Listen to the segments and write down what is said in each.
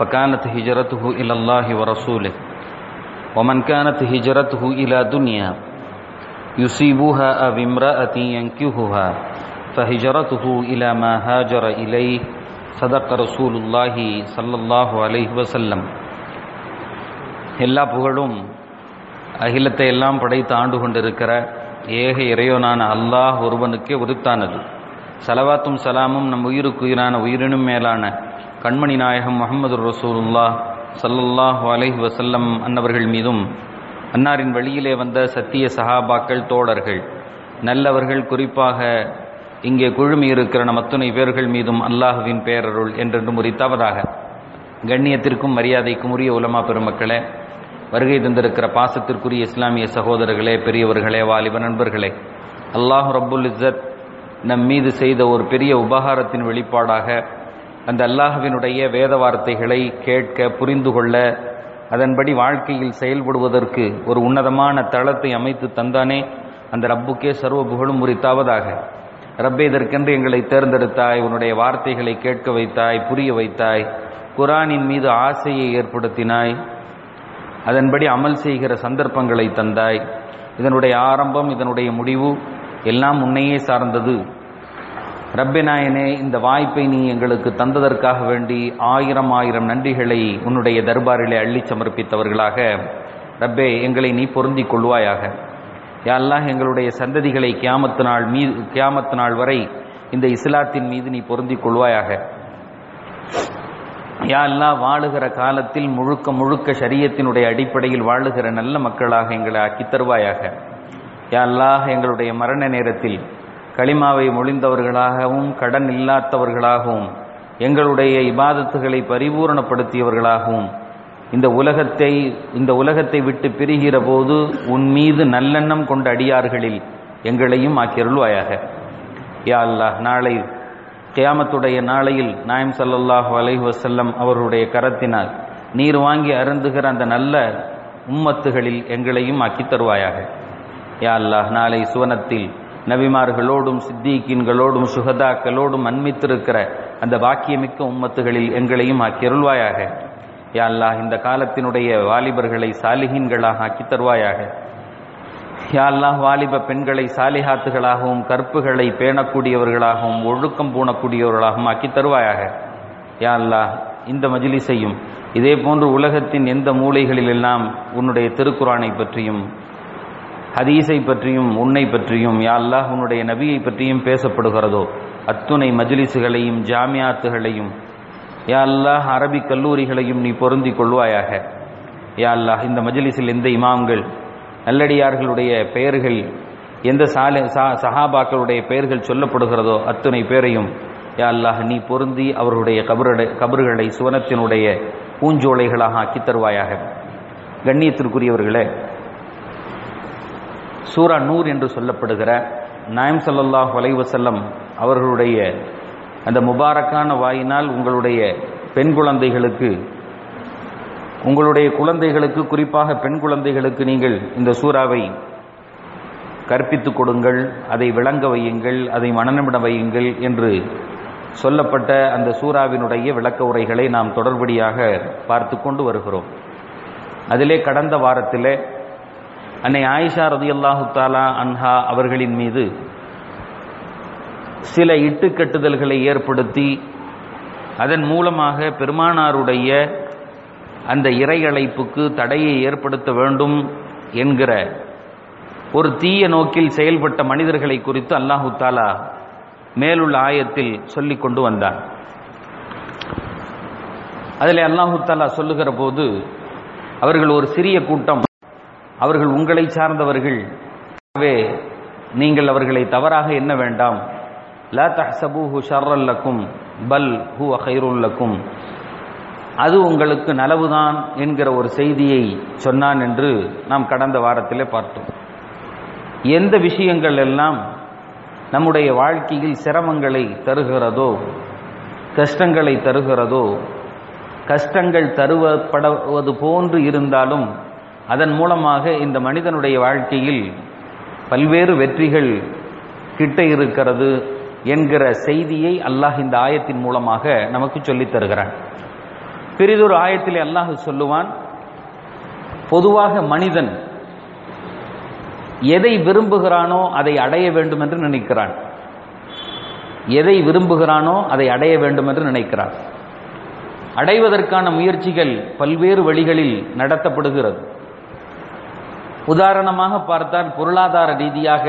فكانت هجرته إلى الله ورسوله ومن كانت هجرته إلى دنيا يصيبها أو امرأة ينكهها فهجرته إلى ما هاجر إليه صدق رسول الله صلى الله عليه وسلم எல்லா புகழும் அகிலத்தை எல்லாம் படைத்து ஆண்டு கொண்டிருக்கிற ஏக இறைவனான அல்லாஹ் ஒருவனுக்கே உரித்தானது சலவாத்தும் சலாமும் நம் உயிருக்கு உயிரான உயிரினும் மேலான கண்மணி நாயகம் முகமது ரசூலுல்லா சல்லல்லாஹு அலைஹி வசல்லம் அன்னவர்கள் மீதும் அன்னாரின் வழியிலே வந்த சத்திய சஹாபாக்கள் தோழர்கள் நல்லவர்கள் குறிப்பாக இங்கே குழுமி இருக்கிற நம் அத்துணை பேர்கள் மீதும் அல்லாஹுவின் பேரருள் என்றென்றும் உரித்தவதாக கண்ணியத்திற்கும் மரியாதைக்கும் உரிய உலமா பெருமக்களே வருகை தந்திருக்கிற பாசத்திற்குரிய இஸ்லாமிய சகோதரர்களே பெரியவர்களே வாலிப நண்பர்களே அல்லாஹ் ரப்புல் இஸ்ஸத் நம் மீது செய்த ஒரு பெரிய உபகாரத்தின் வெளிப்பாடாக அந்த அல்லாஹுவினுடைய வேத வார்த்தைகளை கேட்க புரிந்து கொள்ள அதன்படி வாழ்க்கையில் செயல்படுவதற்கு ஒரு உன்னதமான தளத்தை அமைத்து தந்தானே அந்த ரப்புக்கே சர்வ புகழும் உரித்தாவதாக ரப்பே இதற்கென்று எங்களை தேர்ந்தெடுத்தாய் உன்னுடைய வார்த்தைகளை கேட்க வைத்தாய் புரிய வைத்தாய் குரானின் மீது ஆசையை ஏற்படுத்தினாய் அதன்படி அமல் செய்கிற சந்தர்ப்பங்களை தந்தாய் இதனுடைய ஆரம்பம் இதனுடைய முடிவு எல்லாம் உன்னையே சார்ந்தது ரப்பே நாயனே இந்த வாய்ப்பை நீ எங்களுக்கு தந்ததற்காக வேண்டி ஆயிரம் ஆயிரம் நன்றிகளை உன்னுடைய தர்பாரிலே அள்ளி சமர்ப்பித்தவர்களாக ரப்பே எங்களை நீ பொருந்திக் கொள்வாயாக யாரெல்லாம் எங்களுடைய சந்ததிகளை கியாமத்து நாள் மீது கியாமத்து நாள் வரை இந்த இஸ்லாத்தின் மீது நீ பொருந்திக் கொள்வாயாக யாரெல்லாம் வாழுகிற காலத்தில் முழுக்க முழுக்க சரியத்தினுடைய அடிப்படையில் வாழுகிற நல்ல மக்களாக எங்களை ஆக்கி தருவாயாக யாரெல்லாம் எங்களுடைய மரண நேரத்தில் களிமாவை மொழிந்தவர்களாகவும் கடன் இல்லாதவர்களாகவும் எங்களுடைய இபாதத்துகளை பரிபூரணப்படுத்தியவர்களாகவும் இந்த உலகத்தை இந்த உலகத்தை விட்டு பிரிகிற போது உன் மீது நல்லெண்ணம் கொண்ட அடியார்களில் எங்களையும் ஆக்கியருள்வாயாக யா அல்லாஹ் நாளை கியாமத்துடைய நாளையில் நாயம் சல்லல்லாஹு அலைஹி வசல்லம் அவர்களுடைய கரத்தினால் நீர் வாங்கி அருந்துகிற அந்த நல்ல உம்மத்துகளில் எங்களையும் ஆக்கி தருவாயாக யா அல்லாஹ் நாளை சுவனத்தில் நபிமார்களோடும் சித்திகீன்களோடும் சுகதாக்களோடும் அன்மித்திருக்கிற அந்த வாக்கியமிக்க உம்மத்துகளில் எங்களையும் ஆக்கியருள்வாயாக யா அல்லாஹ் இந்த காலத்தினுடைய வாலிபர்களை சாலிஹீன்களாக ஆக்கி தருவாயாக யா அல்லாஹ் வாலிப பெண்களை சாலிஹாத்துகளாகவும் கற்புகளை பேணக்கூடியவர்களாகவும் ஒழுக்கம் பூணக்கூடியவர்களாகவும் ஆக்கி தருவாயாக யா அல்லாஹ் இந்த மஜிலிசையும் இதே போன்று உலகத்தின் எந்த மூலைகளிலெல்லாம் உன்னுடைய திருக்குறானை பற்றியும் ஹதீஸை பற்றியும் உன்னை பற்றியும் யா அல்லாஹ் உன்னுடைய நபியை பற்றியும் பேசப்படுகிறதோ அத்துணை மஜ்லிஸுகளையும் ஜாமியாத்துகளையும் யா அல்லாஹ் அரபிக் கல்லூரிகளையும் நீ பொருந்திக் கொள்வாயாக யா அல்லாஹ் இந்த மஜ்லிஸில் எந்த இமாம்கள் நல்லடியார்களுடைய பெயர்கள் எந்த சாலை சஹாபாக்களுடைய பெயர்கள் சொல்லப்படுகிறதோ அத்துணை பேரையும் யா அல்லாஹ் நீ பொருந்தி அவர்களுடைய கபருடைய கபறுகளை சுவனத்தினுடைய பூஞ்சோலைகளாக ஆக்கித் தருவாயாக கண்ணியத்திற்குரியவர்களே சூரா நூர் என்று சொல்லப்படுகிற நாயம் சல்லாஹ் வலைவசல்லம் அவர்களுடைய அந்த முபாரக்கான வாயினால் உங்களுடைய பெண் குழந்தைகளுக்கு உங்களுடைய குழந்தைகளுக்கு குறிப்பாக பெண் குழந்தைகளுக்கு நீங்கள் இந்த சூறாவை கற்பித்துக் கொடுங்கள் அதை விளங்க வையுங்கள் அதை மனநமிட வையுங்கள் என்று சொல்லப்பட்ட அந்த சூறாவினுடைய விளக்க உரைகளை நாம் தொடர்படியாக பார்த்து கொண்டு வருகிறோம் அதிலே கடந்த வாரத்திலே அன்னை ஆயிஷா ரதியல்லாஹு தாலா அன்ஹா அவர்களின் மீது சில இட்டுக்கட்டுதல்களை ஏற்படுத்தி அதன் மூலமாக பெருமானாருடைய அந்த இறையழைப்புக்கு தடையை ஏற்படுத்த வேண்டும் என்கிற ஒரு தீய நோக்கில் செயல்பட்ட மனிதர்களை குறித்து அல்லாஹு தாலா மேலுள்ள ஆயத்தில் சொல்லிக் கொண்டு வந்தார் அதில் அல்லாஹு தாலா சொல்லுகிற போது அவர்கள் ஒரு சிறிய கூட்டம் அவர்கள் உங்களை சார்ந்தவர்கள் ஆகவே நீங்கள் அவர்களை தவறாக எண்ண வேண்டாம் லா தஹ்சபூஹு ஷர்ரல்லக்கும் பல் ஹூ ஹைருல்லக்கும் அது உங்களுக்கு நலவுதான் என்கிற ஒரு செய்தியை சொன்னான் என்று நாம் கடந்த வாரத்திலே பார்த்தோம் எந்த விஷயங்கள் எல்லாம் நம்முடைய வாழ்க்கையில் சிரமங்களை தருகிறதோ கஷ்டங்களை தருகிறதோ கஷ்டங்கள் தருவப்படுவது போன்று இருந்தாலும் அதன் மூலமாக இந்த மனிதனுடைய வாழ்க்கையில் பல்வேறு வெற்றிகள் கிட்ட இருக்கிறது என்கிற செய்தியை அல்லாஹ் இந்த ஆயத்தின் மூலமாக நமக்கு சொல்லித் தருகிறான் பெரிதொரு ஆயத்திலே அல்லாஹ் சொல்லுவான் பொதுவாக மனிதன் எதை விரும்புகிறானோ அதை அடைய வேண்டும் என்று நினைக்கிறான் எதை விரும்புகிறானோ அதை அடைய வேண்டும் என்று நினைக்கிறான் அடைவதற்கான முயற்சிகள் பல்வேறு வழிகளில் நடத்தப்படுகிறது உதாரணமாக பார்த்தால் பொருளாதார ரீதியாக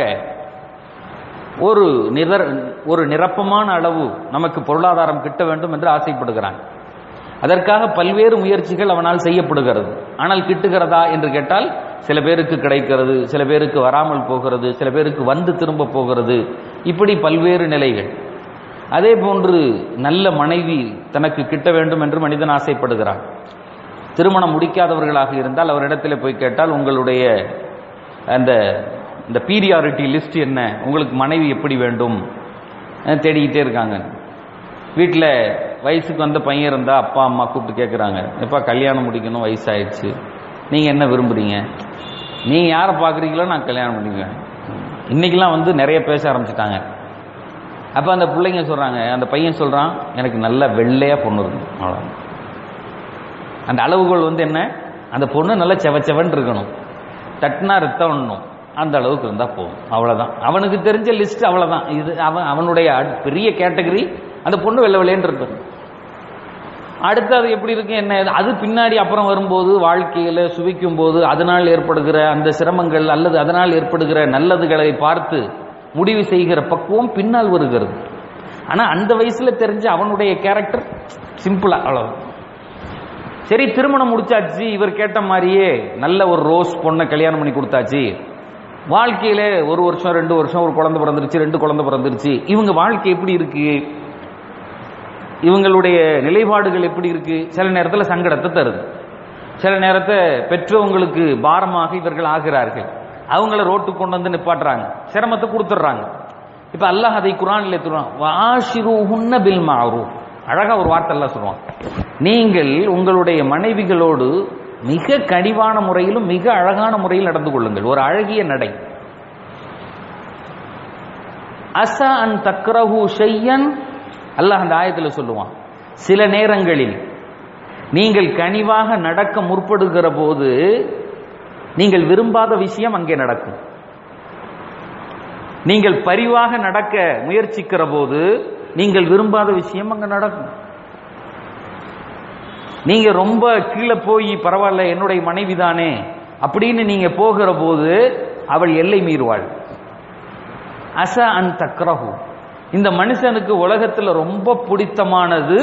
ஒரு நிதர் ஒரு நிரப்பமான அளவு நமக்கு பொருளாதாரம் கிட்ட வேண்டும் என்று ஆசைப்படுகிறான் அதற்காக பல்வேறு முயற்சிகள் அவனால் செய்யப்படுகிறது ஆனால் கிட்டுகிறதா என்று கேட்டால் சில பேருக்கு கிடைக்கிறது சில பேருக்கு வராமல் போகிறது சில பேருக்கு வந்து திரும்ப போகிறது இப்படி பல்வேறு நிலைகள் அதே போன்று நல்ல மனைவி தனக்கு கிட்ட வேண்டும் என்று மனிதன் ஆசைப்படுகிறான் திருமணம் முடிக்காதவர்களாக இருந்தால் அவரிடத்தில் போய் கேட்டால் உங்களுடைய அந்த இந்த பீரியாரிட்டி லிஸ்ட் என்ன உங்களுக்கு மனைவி எப்படி வேண்டும் தேடிக்கிட்டே இருக்காங்க வீட்டில் வயசுக்கு வந்த பையன் இருந்தால் அப்பா அம்மா கூப்பிட்டு கேட்குறாங்க எப்பா கல்யாணம் முடிக்கணும் வயசாயிடுச்சு நீங்கள் என்ன விரும்புகிறீங்க நீங்கள் யாரை பார்க்குறீங்களோ நான் கல்யாணம் பண்ணிக்குவேன் இன்றைக்கெலாம் வந்து நிறைய பேச ஆரம்பிச்சிட்டாங்க அப்போ அந்த பிள்ளைங்க சொல்கிறாங்க அந்த பையன் சொல்கிறான் எனக்கு நல்ல வெள்ளையாக பொண்ணு இருக்கும் அவ்வளோ அந்த அளவுகோல் வந்து என்ன அந்த பொண்ணு நல்லா செவச்செவன் இருக்கணும் தட்டினா ரத்தம் ஒண்ணும் அந்த அளவுக்கு இருந்தால் போதும் அவ்வளோதான் அவனுக்கு தெரிஞ்ச லிஸ்ட் அவ்வளோதான் இது அவன் அவனுடைய பெரிய கேட்டகரி அந்த பொண்ணு வெள்ளை வெள்ளையன்னு இருக்கும் அடுத்து அது எப்படி இருக்கு என்ன அது பின்னாடி அப்புறம் வரும்போது வாழ்க்கையில் சுவிக்கும் போது அதனால் ஏற்படுகிற அந்த சிரமங்கள் அல்லது அதனால் ஏற்படுகிற நல்லதுகளை பார்த்து முடிவு செய்கிற பக்குவம் பின்னால் வருகிறது ஆனால் அந்த வயசில் தெரிஞ்ச அவனுடைய கேரக்டர் சிம்பிளா அவ்வளவு சரி திருமணம் முடிச்சாச்சு இவர் கேட்ட மாதிரியே நல்ல ஒரு ரோஸ் பொண்ணை கல்யாணம் பண்ணி கொடுத்தாச்சு வாழ்க்கையில ஒரு வருஷம் ரெண்டு வருஷம் ஒரு குழந்தை பிறந்துருச்சு ரெண்டு குழந்தை பிறந்துருச்சு இவங்க வாழ்க்கை எப்படி இருக்கு இவங்களுடைய நிலைப்பாடுகள் எப்படி இருக்கு சில நேரத்தில் சங்கடத்தை தருது சில நேரத்தை பெற்றவங்களுக்கு பாரமாக இவர்கள் ஆகிறார்கள் அவங்கள ரோட்டுக்கு கொண்டு வந்து நிப்பாட்டுறாங்க சிரமத்தை கொடுத்துட்றாங்க இப்ப அல்லாஹ் அதை குரானில் வாஷிருஹுன்ன பில் மாரூஃப் அழகா ஒரு வார்த்தை எல்லாம் சொல்லுவான் நீங்கள் உங்களுடைய மனைவிகளோடு மிக கனிவான முறையிலும் மிக அழகான முறையில் நடந்து கொள்ளுங்கள் ஒரு அழகிய நடை அச அன் தக்ரஹு ஷையன் அல்லாஹ் அந்த ஆயத்தில் சொல்லுவான் சில நேரங்களில் நீங்கள் கனிவாக நடக்க முற்படுகிற போது நீங்கள் விரும்பாத விஷயம் அங்கே நடக்கும் நீங்கள் பரிவாக நடக்க முயற்சிக்கிற போது நீங்கள் விரும்பாத விஷயம் அங்க நடக்கும் நீங்க ரொம்ப கீழே போய் பரவாயில்ல என்னுடைய மனைவி தானே அப்படின்னு நீங்க போகிற போது அவள் எல்லை மீறுவாள் அச அன் தக்ரஹு இந்த மனுஷனுக்கு உலகத்தில் ரொம்ப பிடித்தமானது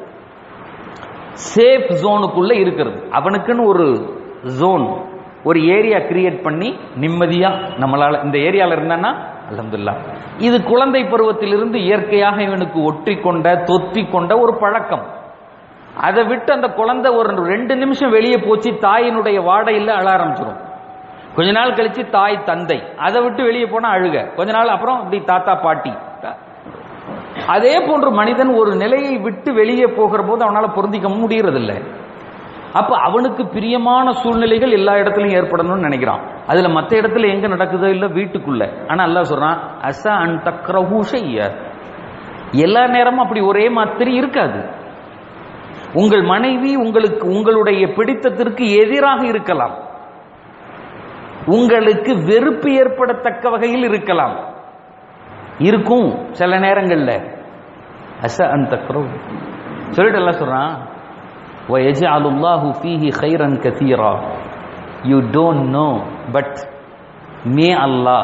சேஃப் ஜோனுக்குள்ள இருக்கிறது அவனுக்குன்னு ஒரு ஜோன் ஒரு ஏரியா கிரியேட் பண்ணி நிம்மதியா நம்மளால இந்த ஏரியால இருந்தான்னா அலமதுல்லா இது குழந்தை பருவத்திலிருந்து இயற்கையாக இவனுக்கு ஒற்றி கொண்ட தொத்தி கொண்ட ஒரு பழக்கம் அதை விட்டு அந்த குழந்தை ஒரு ரெண்டு நிமிஷம் வெளியே போச்சு தாயினுடைய வாடையில் அழ ஆரம்பிச்சிடும் கொஞ்ச நாள் கழிச்சு தாய் தந்தை அதை விட்டு வெளியே போனா அழுக கொஞ்ச நாள் அப்புறம் இப்படி தாத்தா பாட்டி அதே போன்று மனிதன் ஒரு நிலையை விட்டு வெளியே போகிற போது அவனால பொருந்திக்க முடியறதில்லை அப்ப அவனுக்கு பிரியமான சூழ்நிலைகள் எல்லா இடத்துலயும் ஏற்படணும்னு நினைக்கிறான் அதுல மத்த இடத்துல எங்க நடக்குதோ இல்ல வீட்டுக்குள்ள ஆனா அல்லாஹ் சொல்றான் அச அன் தக்ரஹு ஷைய எல்லா நேரமும் அப்படி ஒரே மாதிரி இருக்காது உங்கள் மனைவி உங்களுக்கு உங்களுடைய பிடித்தத்திற்கு எதிராக இருக்கலாம் உங்களுக்கு வெறுப்பு ஏற்படத்தக்க வகையில் இருக்கலாம் இருக்கும் சில நேரங்கள்ல அச அன் தக்ரஹு சொல்லிட்டு எல்லாம் சொல்றான் ويجعل الله فيه خيرا كثيرا you don't know but may Allah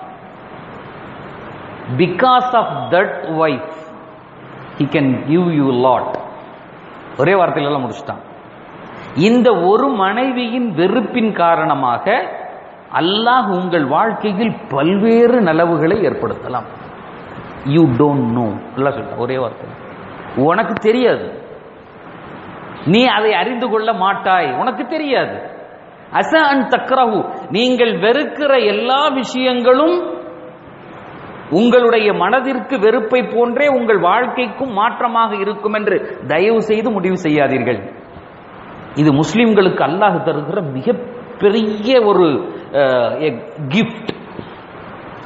because of that wife he can give you a lot ஒரே வார்த்தையில எல்லாம் முடிச்சிட்டான் இந்த ஒரு மனைவியின் வெறுப்பின் காரணமாக அல்லாஹ் உங்கள் வாழ்க்கையில் பல்வேறு நலவுகளை ஏற்படுத்தலாம் யூ டோன்ட் நோ எல்லாம் சொல்ல ஒரே வார்த்தை உனக்கு தெரியாது நீ அதை அறிந்து கொள்ள மாட்டாய் உனக்கு தெரியாது அச அன் தக்ரஹு நீங்கள் வெறுக்கிற எல்லா விஷயங்களும் உங்களுடைய மனதிற்கு வெறுப்பை போன்றே உங்கள் வாழ்க்கைக்கும் மாற்றமாக இருக்கும் என்று தயவு செய்து முடிவு செய்யாதீர்கள் இது முஸ்லிம்களுக்கு அல்லாஹ் தருகிற மிகப்பெரிய ஒரு கிஃப்ட்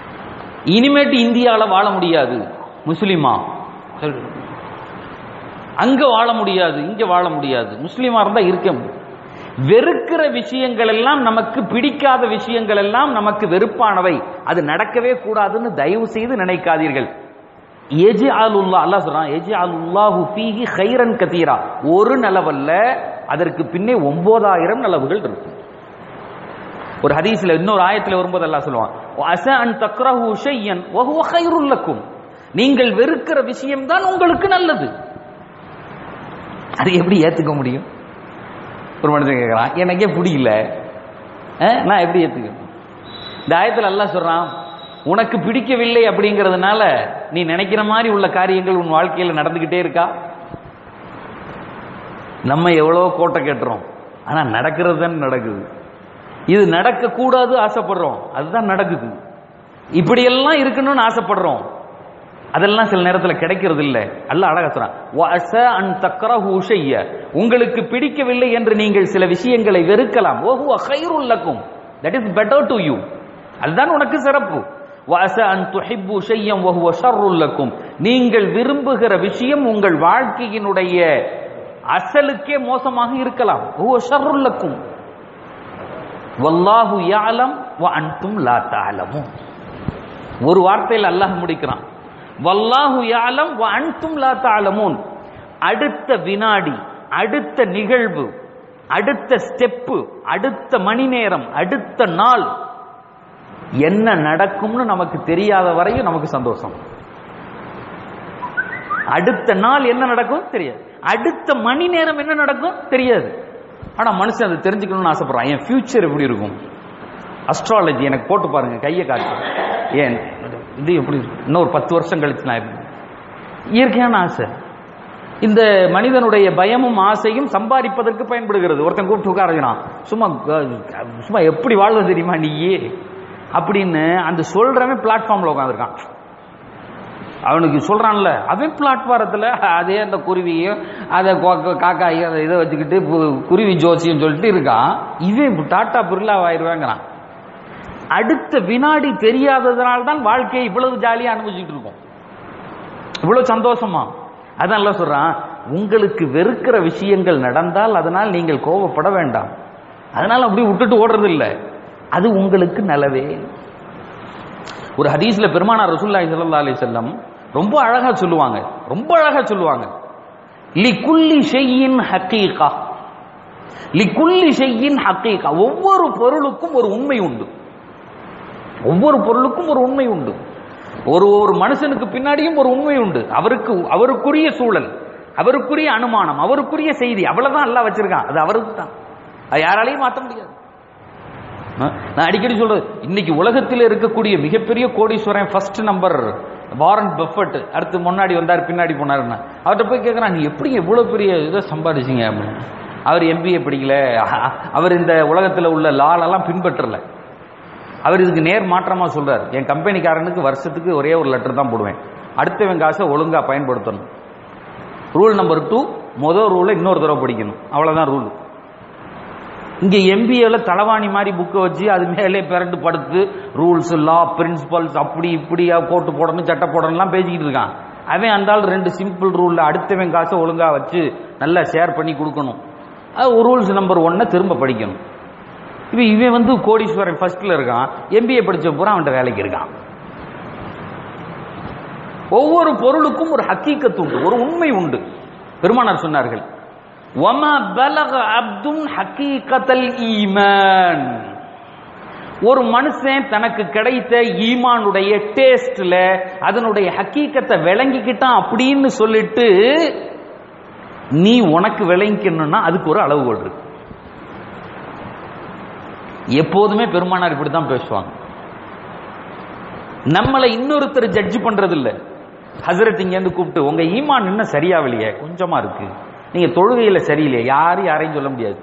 இனிமேட்டு இந்தியாவில் வாழ முடியாது முஸ்லிமா அங்க வாழ முடியாது இங்க வாழ முடியாது முஸ்லீமா இருந்தா இருக்க முடியும் வெறுக்கிற விஷயங்கள் எல்லாம் நமக்கு பிடிக்காத விஷயங்கள் எல்லாம் நமக்கு வெறுப்பானவை அது நடக்கவே கூடாதுன்னு தயவு செய்து நினைக்காதீர்கள் எஜி அலுல்லா அல்லாஹ் சொல்றான் எஜி அலுல்லாஹு ஃபீஹி ஹைரன் கதீரா ஒரு நலவல்ல அதற்கு பின்னே ஒன்பதாயிரம் நலவுகள் இருக்கும் ஒரு ஹதீஸ்ல இன்னொரு ஆயத்துல வரும்போது அல்லாஹ் சொல்லுவான் அச அன் தக்ரஹு ஷையன் வஹுவ கைருல் லக்கும் நீங்கள் வெறுக்கிற விஷயம் தான் உங்களுக்கு நல்லது அது எப்படி ஏத்துக்க முடியும் ஒரு மனுஷன் கேட்கறான் எனக்கே பிடிக்கல அஹ், நான் எப்படி ஏத்துக்க இந்த ஆயத்துல அல்லாஹ் சொல்றான் உனக்கு பிடிக்கவில்லை அப்படிங்கிறதுனால நீ நினைக்கிற மாதிரி உள்ள காரியங்கள் உன் வாழ்க்கையில நடந்துகிட்டே இருக்கா நம்ம எவ்வளோ கோட்டை கேட்டுறோம் ஆனா நடக்கிறது தான் நடக்குது இது நடக்க கூடாது ஆசைப்படுறோம் அதுதான் நடக்குது இப்படியெல்லாம் இருக்கணும்னு ஆசைப்படுறோம் அதெல்லாம் சில நேரத்தில் கிடைக்கிறது இல்ல அல்ல அழகா சொல்றான் வஅஸ அன் தக்ரஹு ஷைய உங்களுக்கு பிடிக்கவில்லை என்று நீங்கள் சில விஷயங்களை வெறுக்கலாம் ஓஹுவ கைருல் லக்கும் that is better to you அதுதான் உனக்கு சிறப்பு வஅஸ அன் துஹிப்பு ஷையம் வஹுவ ஷர்ருல் லக்கும் நீங்கள் விரும்புகிற விஷயம் உங்கள் வாழ்க்கையினுடைய அசலுக்கே மோசமாக இருக்கலாம் ஓஹுவ ஷர்ருல் லக்கும் வல்லாஹு யாலம் வ அன்தும் லா தஅலமுன் ஒரு வார்த்தையில் அல்லாஹ் முடிக்கிறான் வல்லாஹு யாலம் வ அன்தும் லா தஅலமுன் அடுத்த வினாடி அடுத்த நிகழ்வு அடுத்த ஸ்டெப்பு அடுத்த மணி நேரம் அடுத்த நாள் என்ன நடக்கும்னு நமக்கு தெரியாத வரையும் நமக்கு சந்தோஷம் அடுத்த நாள் என்ன நடக்கும் தெரியாது அடுத்த மணி நேரம் என்ன நடக்கும் தெரியாது ஆனா மனுஷன் அதை தெரிஞ்சுக்கணும்னு ஆசைப்படுறான் என் ஃபியூச்சர் எப்படி இருக்கும் அஸ்ட்ராலஜி எனக்கு போட்டு பாருங்க கையை காட்டு ஏன் இது எப்படி இருக்கும்? இன்னொரு பத்து வருஷம் கழிச்சு நான் எப்படி? இயற்கையான ஆசை இந்த மனிதனுடைய பயமும் ஆசையும் சம்பாதிப்பதற்கு பயன்படுகிறது ஒருத்தன் கூப்பிட்டு உட்காருகிறான் சும்மா அஹ், சும்மா எப்படி வாழ்வது தெரியுமா நீயே அப்படின்னு அந்த சொல்றவன் பிளாட்ஃபார்ம்ல உட்காந்துருக்கான் அவனுக்கு சொல்றான்ல அவன் பிளாட்பாரத்தில் அதே அந்த குருவியும் அதை கொ- காக்காயும் அதை இதை வச்சுக்கிட்டு பு- குருவி ஜோசியம் சொல்லிட்டு இருக்கான் இவன் டாட்டா பிர்லா ஆயிடுவாங்கிறான் அடுத்த வினாடி தெரியாததுனால தான் வாழ்க்கையை இவ்வளவு ஜாலியா அனுபவிச்சுட்டு இருக்கோம் இவ்வளவு சந்தோஷமா அதான் எல்லாம் சொல்றான் உங்களுக்கு வெறுக்கிற விஷயங்கள் நடந்தால் அதனால் நீங்கள் கோபப்பட வேண்டாம் அதனால அப்படி விட்டுட்டு ஓடுறது இல்லை அது உங்களுக்கு நலவே ஒரு ஹதீஸ்ல பெருமானார் ரசூலுல்லாஹி ஸல்லல்லாஹு அலைஹி வஸல்லம் ரொம்ப அழகா சொல்லுவாங்க ரொம்ப அழகா சொல்லுவாங்க லிகுல்லி ஷையின் ஹக்கீகா லிகுல்லி ஷையின் ஹக்கீகா ஒவ்வொரு பொருளுக்கும் ஒரு உண்மை உண்டு ஒவ்வொரு பொருளுக்கும் ஒரு உண்மை உண்டு ஒரு ஒரு மனுஷனுக்கு பின்னாடியும் ஒரு உண்மை உண்டு அவருக்கு அவருக்குரிய சூழல் அவருக்குரிய அனுமானம் அவருக்குரிய செய்தி அவ்வளவுதான் எல்லாம் வச்சிருக்கான் அது அவருக்கு தான் அது யாராலையும் மாற்ற முடியாது ஆ? நான் அடிக்கடி சொல்றது இன்னைக்கு உலகத்தில் இருக்கக்கூடிய மிகப்பெரிய கோடீஸ்வரன் ஃபர்ஸ்ட் நம்பர் வாரன் பஃபட் அடுத்து முன்னாடி வந்தார் பின்னாடி போனாருன்னா அவர்கிட்ட போய் கேட்குறான் நீ எப்படி எவ்வளவு பெரிய இதை சம்பாதிச்சீங்க அப்படின்னு அவர் எம்பிஏ படிக்கல அவர் இந்த உலகத்தில் உள்ள லாலெல்லாம் பின்பற்றல அவர் இதுக்கு நேர் மாற்றமா சொல்றார் என் கம்பெனிக்காரனுக்கு வருஷத்துக்கு ஒரே ஒரு லெட்டர் தான் போடுவேன் அடுத்தவன் காசை ஒழுங்கா பயன்படுத்தணும் ரூல் நம்பர் டூ மொதல் ரூலை இன்னொரு தடவை படிக்கணும் அவ்வளவுதான் ரூல் இங்க எம்பிஏல தலவாணி மாதிரி புக்கை வச்சு அது மேலே பிறண்டு படுத்து ரூல்ஸ் லா பிரின்சிபல்ஸ் அப்படி இப்படி கோட்டு போடணும் சட்டை போடணும்லாம் பேசிக்கிட்டு இருக்கான் அவன் அந்த ஆள் ரெண்டு சிம்பிள் ரூல்ல அடுத்தவன் காசை ஒழுங்கா வச்சு நல்லா ஷேர் பண்ணி கொடுக்கணும் அது ரூல்ஸ் நம்பர் ஒன்னை திரும்ப படிக்கணும் இவன் இவன் வந்து கோடீஸ்வரன் ஃபர்ஸ்ட்ல இருக்கான் எம்பிஏ படிச்ச பூரா அவன்கிட்ட வேலைக்கு இருக்கான் ஒவ்வொரு பொருளுக்கும் ஒரு ஹக்கீக்கத்து உண்டு ஒரு உண்மை உண்டு பெருமானார் சொன்னார்கள் வமா பலக அப்துன் ஹக்கீகத்தல் ஈமான் ஒரு மனுஷன் தனக்கு கிடைத்த ஈமானுடைய டேஸ்ட்ல அதனுடைய ஹக்கீக்கத்தை விளங்கிக்கிட்டான் அப்படின்னு சொல்லிட்டு நீ உனக்கு விளங்கிக்கணும்னா அதுக்கு ஒரு அளவுகோல் இருக்கு எப்போதுமே பெருமானார் இப்படி தான் பேசுவாங்க நம்மளை இன்னொருத்தர் ஜட்ஜ் பண்றது இல்ல ஹசரத் இங்கேருந்து கூப்பிட்டு உங்க ஈமான் இன்னும் சரியாகலையே கொஞ்சமா இருக்கு நீங்க தொழுகையில சரியில்லையே யாரும் யாரையும் சொல்ல முடியாது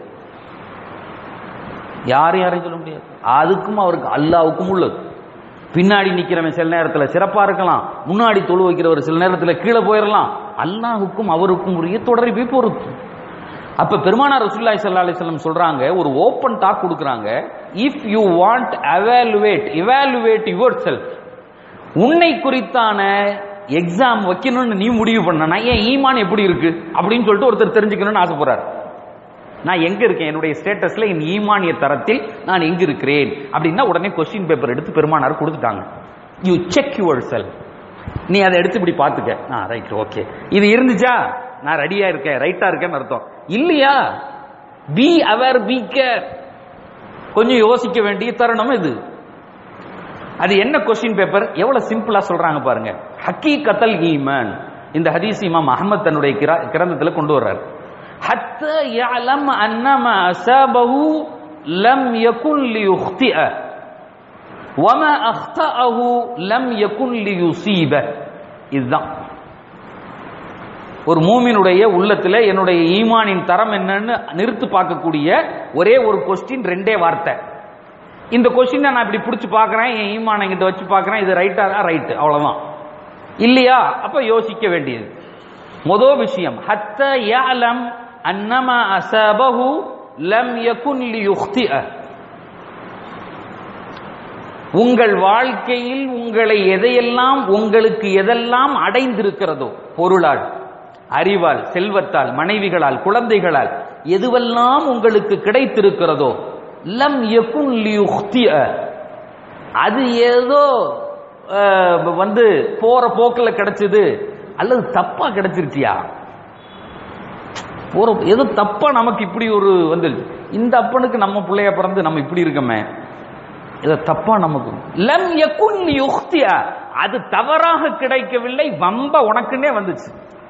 யாரும் யாரையும் சொல்ல முடியாது அதுக்கும் அவருக்கு அல்லாவுக்கும் உள்ளது பின்னாடி நிக்கிறவன் சில நேரத்துல சிறப்பா இருக்கலாம் முன்னாடி தொழு வைக்கிறவர் சில நேரத்துல கீழே போயிடலாம் அல்லாஹுக்கும் அவருக்கும் உரிய தொடர்பை பொறுத்து அப்ப பெருமானார் ரசூலுல்லாஹி ஸல்லல்லாஹு அலைஹி வஸல்லம் சொல்றாங்க ஒரு ஓபன் டாக் கொடுக்குறாங்க if you want evaluate evaluate yourself உன்னை குறித்தான எக்ஸாம் வைக்கணும்னு நீ முடிவு பண்ணனா ஏன் ஈமான் எப்படி இருக்கு அப்படின்னு சொல்லிட்டு ஒருத்தர் தெரிஞ்சுக்கணும்னு ஆசைப்படுறாரு நான் எங்க இருக்கேன் என்னுடைய ஸ்டேட்டஸ்ல என் ஈமானிய தரத்தில் நான் எங்க இருக்கிறேன் அப்படின்னா உடனே கொஸ்டின் பேப்பர் எடுத்து பெருமானார் கொடுத்துட்டாங்க யூ செக் யுவர் செல் நீ அதை எடுத்து இப்படி பார்த்துக்க ஆ ரைட் ஓகே இது இருந்துச்சா நான் ரெடியா இருக்கேன் ரைட்டா இருக்கேன்னு அர்த்தம் இல்லையா பி அவர் பி கேர் கொஞ்சம் யோசிக்க வேண்டிய தருணம் இது அது என்ன கொஸ்டின் பேப்பர் எவ்வளவு சிம்பிளா சொல்றாங்க பாருங்க ஹக்கீகத்தல் ஈமான் இந்த ஹதீஸ் இமாம் அஹமத் தன்னுடைய கிரா- கிரந்தத்துல கொண்டு வர்றார் ஹத்த யஅலம் அன்னமா அஸாபஹு லம் யகுன் லியுக்திஅ வமா அக்தஅஹு லம் யகுன் லியுஸீப இதுதான் ஒரு மூமினுடைய உள்ளத்துல என்னுடைய ஈமானின் தரம் என்னன்னு நிறுத்து பார்க்கக்கூடிய ஒரே ஒரு கொஸ்டின் ரெண்டே வார்த்தை இந்த கொஸ்டினை நான் இப்படி பிடிச்சு பார்க்கறேன் என் ஈமானை கிட்ட வச்சு பார்க்கறேன் இது ரைட்டா ரைட் அவ்வளவுதான் இல்லையா அப்ப யோசிக்க வேண்டியது முதல் விஷயம் ஹத்த யஅலம் அன்னமா அஸாபஹு லம் யகுன் லியுக்திஅ உங்கள் வாழ்க்கையில் உங்களை எதையெல்லாம் உங்களுக்கு எதெல்லாம் அடைந்திருக்கிறதோ பொருளால் அறிவால் செல்வத்தால் மனைவிகளால் குழந்தைகளால் எதுவெல்லாம் உங்களுக்கு கிடைத்திருக்கிறதோ லம் யகுன் லியுக்திஅ அது ஏதோ அஹ், வந்து போற போக்குல கிடைச்சது அல்லது தப்பா கிடைச்சிருச்சியா போற ஏதோ தப்பா நமக்கு இப்படி ஒரு வந்து இந்த அப்பனுக்கு நம்ம பிள்ளைய பிறந்து நம்ம இப்படி இருக்கமே இத தப்பா நமக்கு லம் யகுன் யுக்தியா அது தவறாக கிடைக்கவில்லை வம்ப உனக்குன்னே வந்துச்சு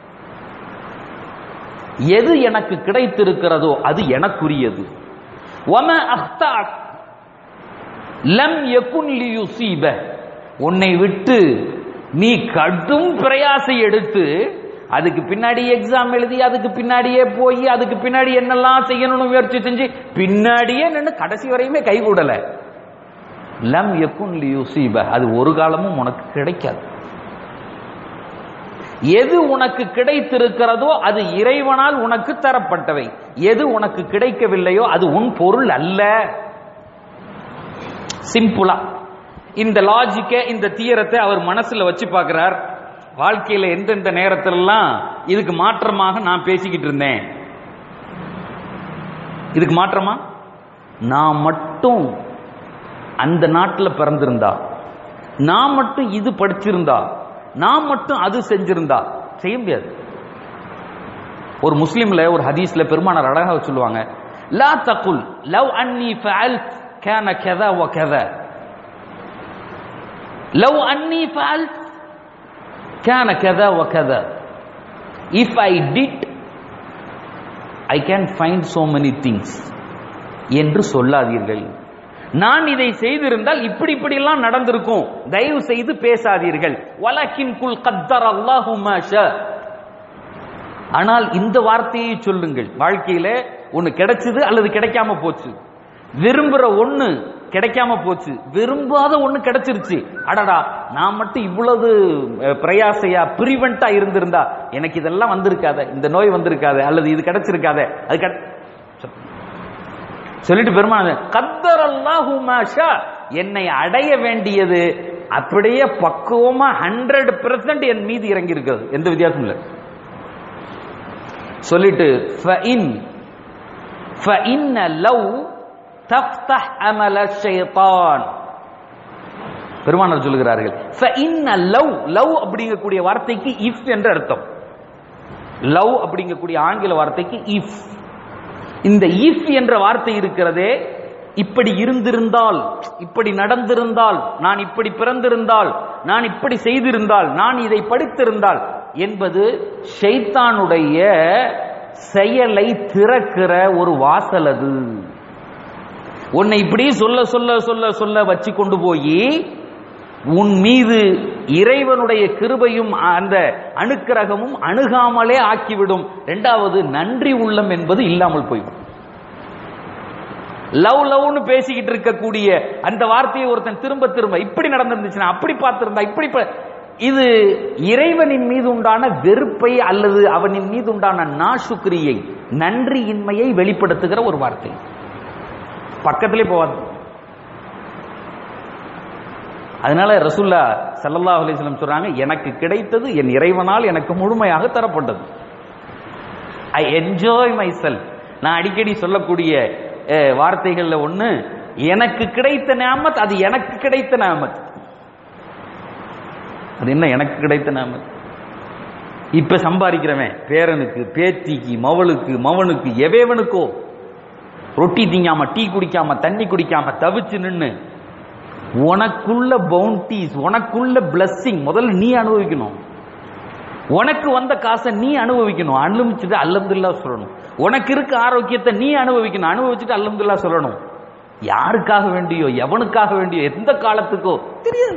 எது எனக்கு கிடைத்திருக்கிறதோ அது எனக்குரியது வம அஹ்தாக் லம் யகுன் லியுசீப உன்னை விட்டு நீ கடும் பிரயாசை எடுத்து அதுக்கு பின்னாடி எக்ஸாம் எழுதி அதுக்கு பின்னாடியே போய் அதுக்கு பின்னாடி என்னெல்லாம் செய்யணும்னு முயற்சி செஞ்சு பின்னாடியே நின்று கடைசி வரையுமே கை கூடல லம் யகுன் லியுசீப அது ஒரு காலமும் உனக்கு கிடைக்காது எது உனக்கு கிடைத்திருக்கிறதோ அது இறைவனால் உனக்கு தரப்பட்டவை எது உனக்கு கிடைக்கவில்லையோ அது உன் பொருள் அல்ல சிம்பிளா இந்த லாஜிக்க இந்த தீயரத்தை அவர் மனசுல வச்சு பார்க்கிறார் வாழ்க்கையில எந்தெந்த நேரத்திலெல்லாம் இதுக்கு மாற்றமாக நான் பேசிக்கிட்டு இருந்தேன் இதுக்கு மாற்றமா நான் மட்டும் அந்த நாட்டில் பிறந்திருந்தா நான் மட்டும் இது படிச்சிருந்தா நான் மட்டும் அது செஞ்சிருந்தா செய்ய முடியாது ஒரு முஸ்லிம்ல ஒரு ஹதீஸ்ல பெருமானார் அழகாக சொல்லுவாங்க லா தகுல் லவ் அன்னி ஃபஅல்த் கான கதா வ கதா லவ் அன்னி ஃபஅல்த் கான கதா வ கதா if I did I can find so many things என்று சொல்லாதீர்கள் நான் இதை செய்திருந்தால் இப்படி இப்படி எல்லாம் நடந்திருக்கும் தயவு செய்து பேசாதீர்கள் வலக்கின் குல் கத்தர் அல்லாஹு மாஷா ஆனால் இந்த வார்த்தையை சொல்லுங்கள் வாழ்க்கையில ஒன்னு கிடைச்சது அல்லது கிடைக்காம போச்சு விரும்புற ஒண்ணு கிடைக்காம போச்சு விரும்பாத ஒண்ணு கிடைச்சிருச்சு அடடா நான் மட்டும் இவ்வளவு அஹ், பிரயாசையா பிரிவெண்டா இருந்திருந்தா எனக்கு இதெல்லாம் வந்திருக்காத இந்த நோய் வந்திருக்காத அல்லது இது கிடைச்சிருக்காத அது கிடை சொல்லிட்டு பெருமான கத்தர் அல்லாஹு மாஷா என்னை அடைய வேண்டியது அப்படியே பக்குவமா ஹண்ட்ரட் பெர்சன்ட் என் மீது இறங்கி இருக்கிறது எந்த வித்தியாசமும் இல்லை சொல்லிட்டு فإن فإن لو تفتح أمل الشيطان பெருமானார் சொல்லுகிறார்கள் فإن لو لو அப்படிங்கக்கூடிய வார்த்தைக்கு இஃப் என்ற அர்த்தம் லவ் அப்படிங்கக்கூடிய ஆங்கில வார்த்தைக்கு இஃப் இந்த இஃப் என்ற வார்த்தை இருக்கிறதே இப்படி இருந்திருந்தால் இப்படி நடந்திருந்தால் நான் இப்படி பிறந்திருந்தால் நான் இப்படி செய்திருந்தால் நான் இதை படித்திருந்தால் என்பது ஷைத்தானுடைய செயலை திறக்கிற ஒரு வாசல் அது உன்னை இப்படி சொல்ல சொல்ல சொல்ல சொல்ல வச்சு கொண்டு போய் உன் மீது இறைவனுடைய கிருபையும் அந்த அணுக்கிரகமும் அணுகாமலே ஆக்கிவிடும் இரண்டாவது நன்றி உள்ளம் என்பது இல்லாமல் போய்விடும் லவ் லவ்னு பேசிக்கிட்டு இருக்கக்கூடிய அந்த வார்த்தையை ஒருத்தன் திரும்ப திரும்ப இப்படி நடந்திருந்துச்சுன்னா அப்படி பார்த்திருந்தா இப்படி ப- இது இறைவனின் மீது உண்டான வெறுப்பை அல்லது அவனின் மீது உண்டான நாசுக்ரியை நன்றியின்மையை வெளிப்படுத்துகிற ஒரு வார்த்தை பக்கத்திலே போவாது அதனால ரசூல்லா ஸல்லல்லாஹு அலைஹி வஸல்லம் சொல்றாங்க எனக்கு கிடைத்தது என் இறைவனால் எனக்கு முழுமையாக தரப்பட்டது ஐ என்ஜாய் மை செல்ஃப் நான் அடிக்கடி சொல்லக்கூடிய அஹ், வார்த்தைகள்ல ஒண்ணு எனக்கு கிடைத்த நியாமத் அது எனக்கு கிடைத்த நியாமத் அது என்ன எனக்கு கிடைத்த நியாமத் இப்ப சம்பாதிக்கிறவன் பேரனுக்கு பேத்திக்கு மவளுக்கு மவனுக்கு எவேவனுக்கோ ரொட்டி திங்காம டீ குடிக்காம தண்ணி குடிக்காம தவிச்சு நின்னு உனக்குள்ள பவுண்டிஸ் உனக்குள்ள blessing முதல்ல நீ அனுபவிக்கணும் உனக்கு வந்த காசை நீ அனுபவிக்கணும் அனுபவிச்சுட்டு அல்ஹம்துலில்லா சொல்லணும் உனக்கு இருக்க ஆரோக்கியத்தை நீ அனுபவிக்கணும் அனுபவிச்சுட்டு அல்ஹம்துலில்லா சொல்லணும் யாருக்காக வேண்டியோ எவனுக்காக வேண்டியோ எந்த காலத்துக்கோ தெரியாது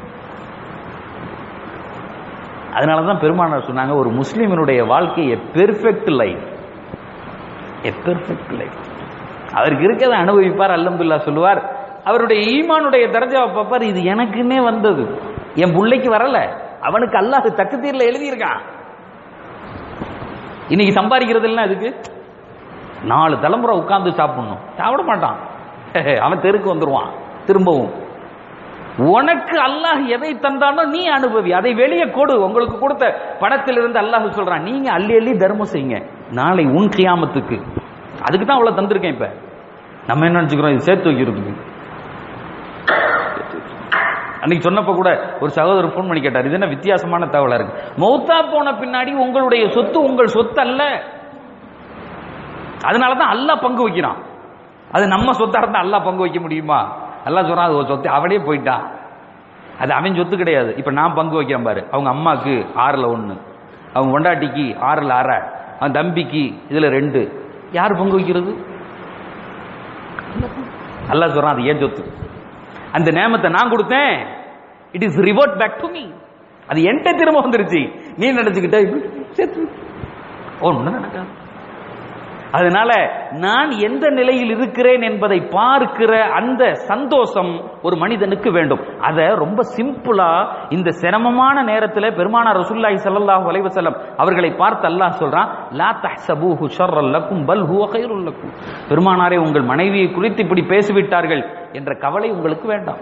அதனால தான் பெருமானார் சொன்னாங்க ஒரு முஸ்லிமினுடைய வாழ்க்கை a perfect life a perfect life அவருக்கு இருக்கிறத அனுபவிப்பார் அல்ஹம்துலில்லா சொல்லுவார் அவருடைய ஈமானுடைய தரஜாவை பார்ப்பார் இது எனக்குன்னே வந்தது என் பிள்ளைக்கு வரல அவனுக்கு அல்லாஹ் தக்குத்தீர்ல எழுதியிருக்கான் இன்னைக்கு சம்பாதிக்கிறது எல்லாம் அதுக்கு நாலு தலைமுறை உட்கார்ந்து சாப்பிடணும் சாப்பிட மாட்டான் அவன் தெருக்கு வந்துருவான் திரும்பவும் உனக்கு அல்லாஹ் எதை தந்தானோ நீ அனுபவி அதை வெளியே கொடு உங்களுக்கு கொடுத்த பணத்திலிருந்து அல்லாஹ் சொல்றான் நீங்க அள்ளி அள்ளி தர்மம் செய்யுங்க நாளை உன் கியாமத்துக்கு அதுக்கு தான் அவ்வளவு தந்திருக்கேன் இப்ப நம்ம என்ன நினைச்சுக்கிறோம் இது சேர்த்து வைக்கிறதுக்கு அன்னைக்கு சொன்னப்ப கூட ஒரு சகோதரர் ஃபோன் பண்ணி கேட்டார் இது என்ன வித்தியாசமான தகவலா இருக்கு மௌத்தா போன பின்னாடி உங்களுடைய சொத்து உங்கள் சொத்து அல்ல அதனால தான் அல்லாஹ் பங்கு வைக்கிறான் அது நம்ம சொத்தா இருந்தா அல்லாஹ் பங்கு வைக்க முடியுமா அல்லாஹ் சொல்றான் அது ஒரு சொத்து அவனே போயிட்டான் அது அவன் சொத்து கிடையாது இப்ப நான் பங்கு வைக்கிறேன் பாரு அவங்க அம்மாக்கு ஆறுல ஒண்ணு அவங்க பொண்டாட்டிக்கு ஆறுல அரை அவன் தம்பிக்கு இதுல ரெண்டு யார் பங்கு வைக்கிறது அல்லாஹ் சொல்றான் அது ஏன் சொத்து அந்த நேமத்தை நான் கொடுத்தேன் it is reverted back to me அது என்கிட்ட திரும்ப வந்துருச்சு நீ நினைச்சுக்கிட்ட சேர்த்து ஒன்றும் நடக்காது அதனால நான் எந்த நிலையில் இருக்கிறேன் என்பதை பார்க்கிற அந்த சந்தோஷம் ஒரு மனிதனுக்கு வேண்டும் அதை ரொம்ப சிம்பிளா இந்த சிரமமான நேரத்தில் பெருமானார் ரசூலுல்லாஹி ஸல்லல்லாஹு அலைஹி வஸல்லம் அவர்களை பார்த்து அல்லாஹ் சொல்றான் லா தஹ்சபூஹு ஷர்ரல் லக்கும் பல் ஹுவ கைருல் லக்கும் பெருமானாரே உங்கள் மனைவியை குறித்து இப்படி பேசிவிட்டார்கள் என்ற கவலை உங்களுக்கு வேண்டாம்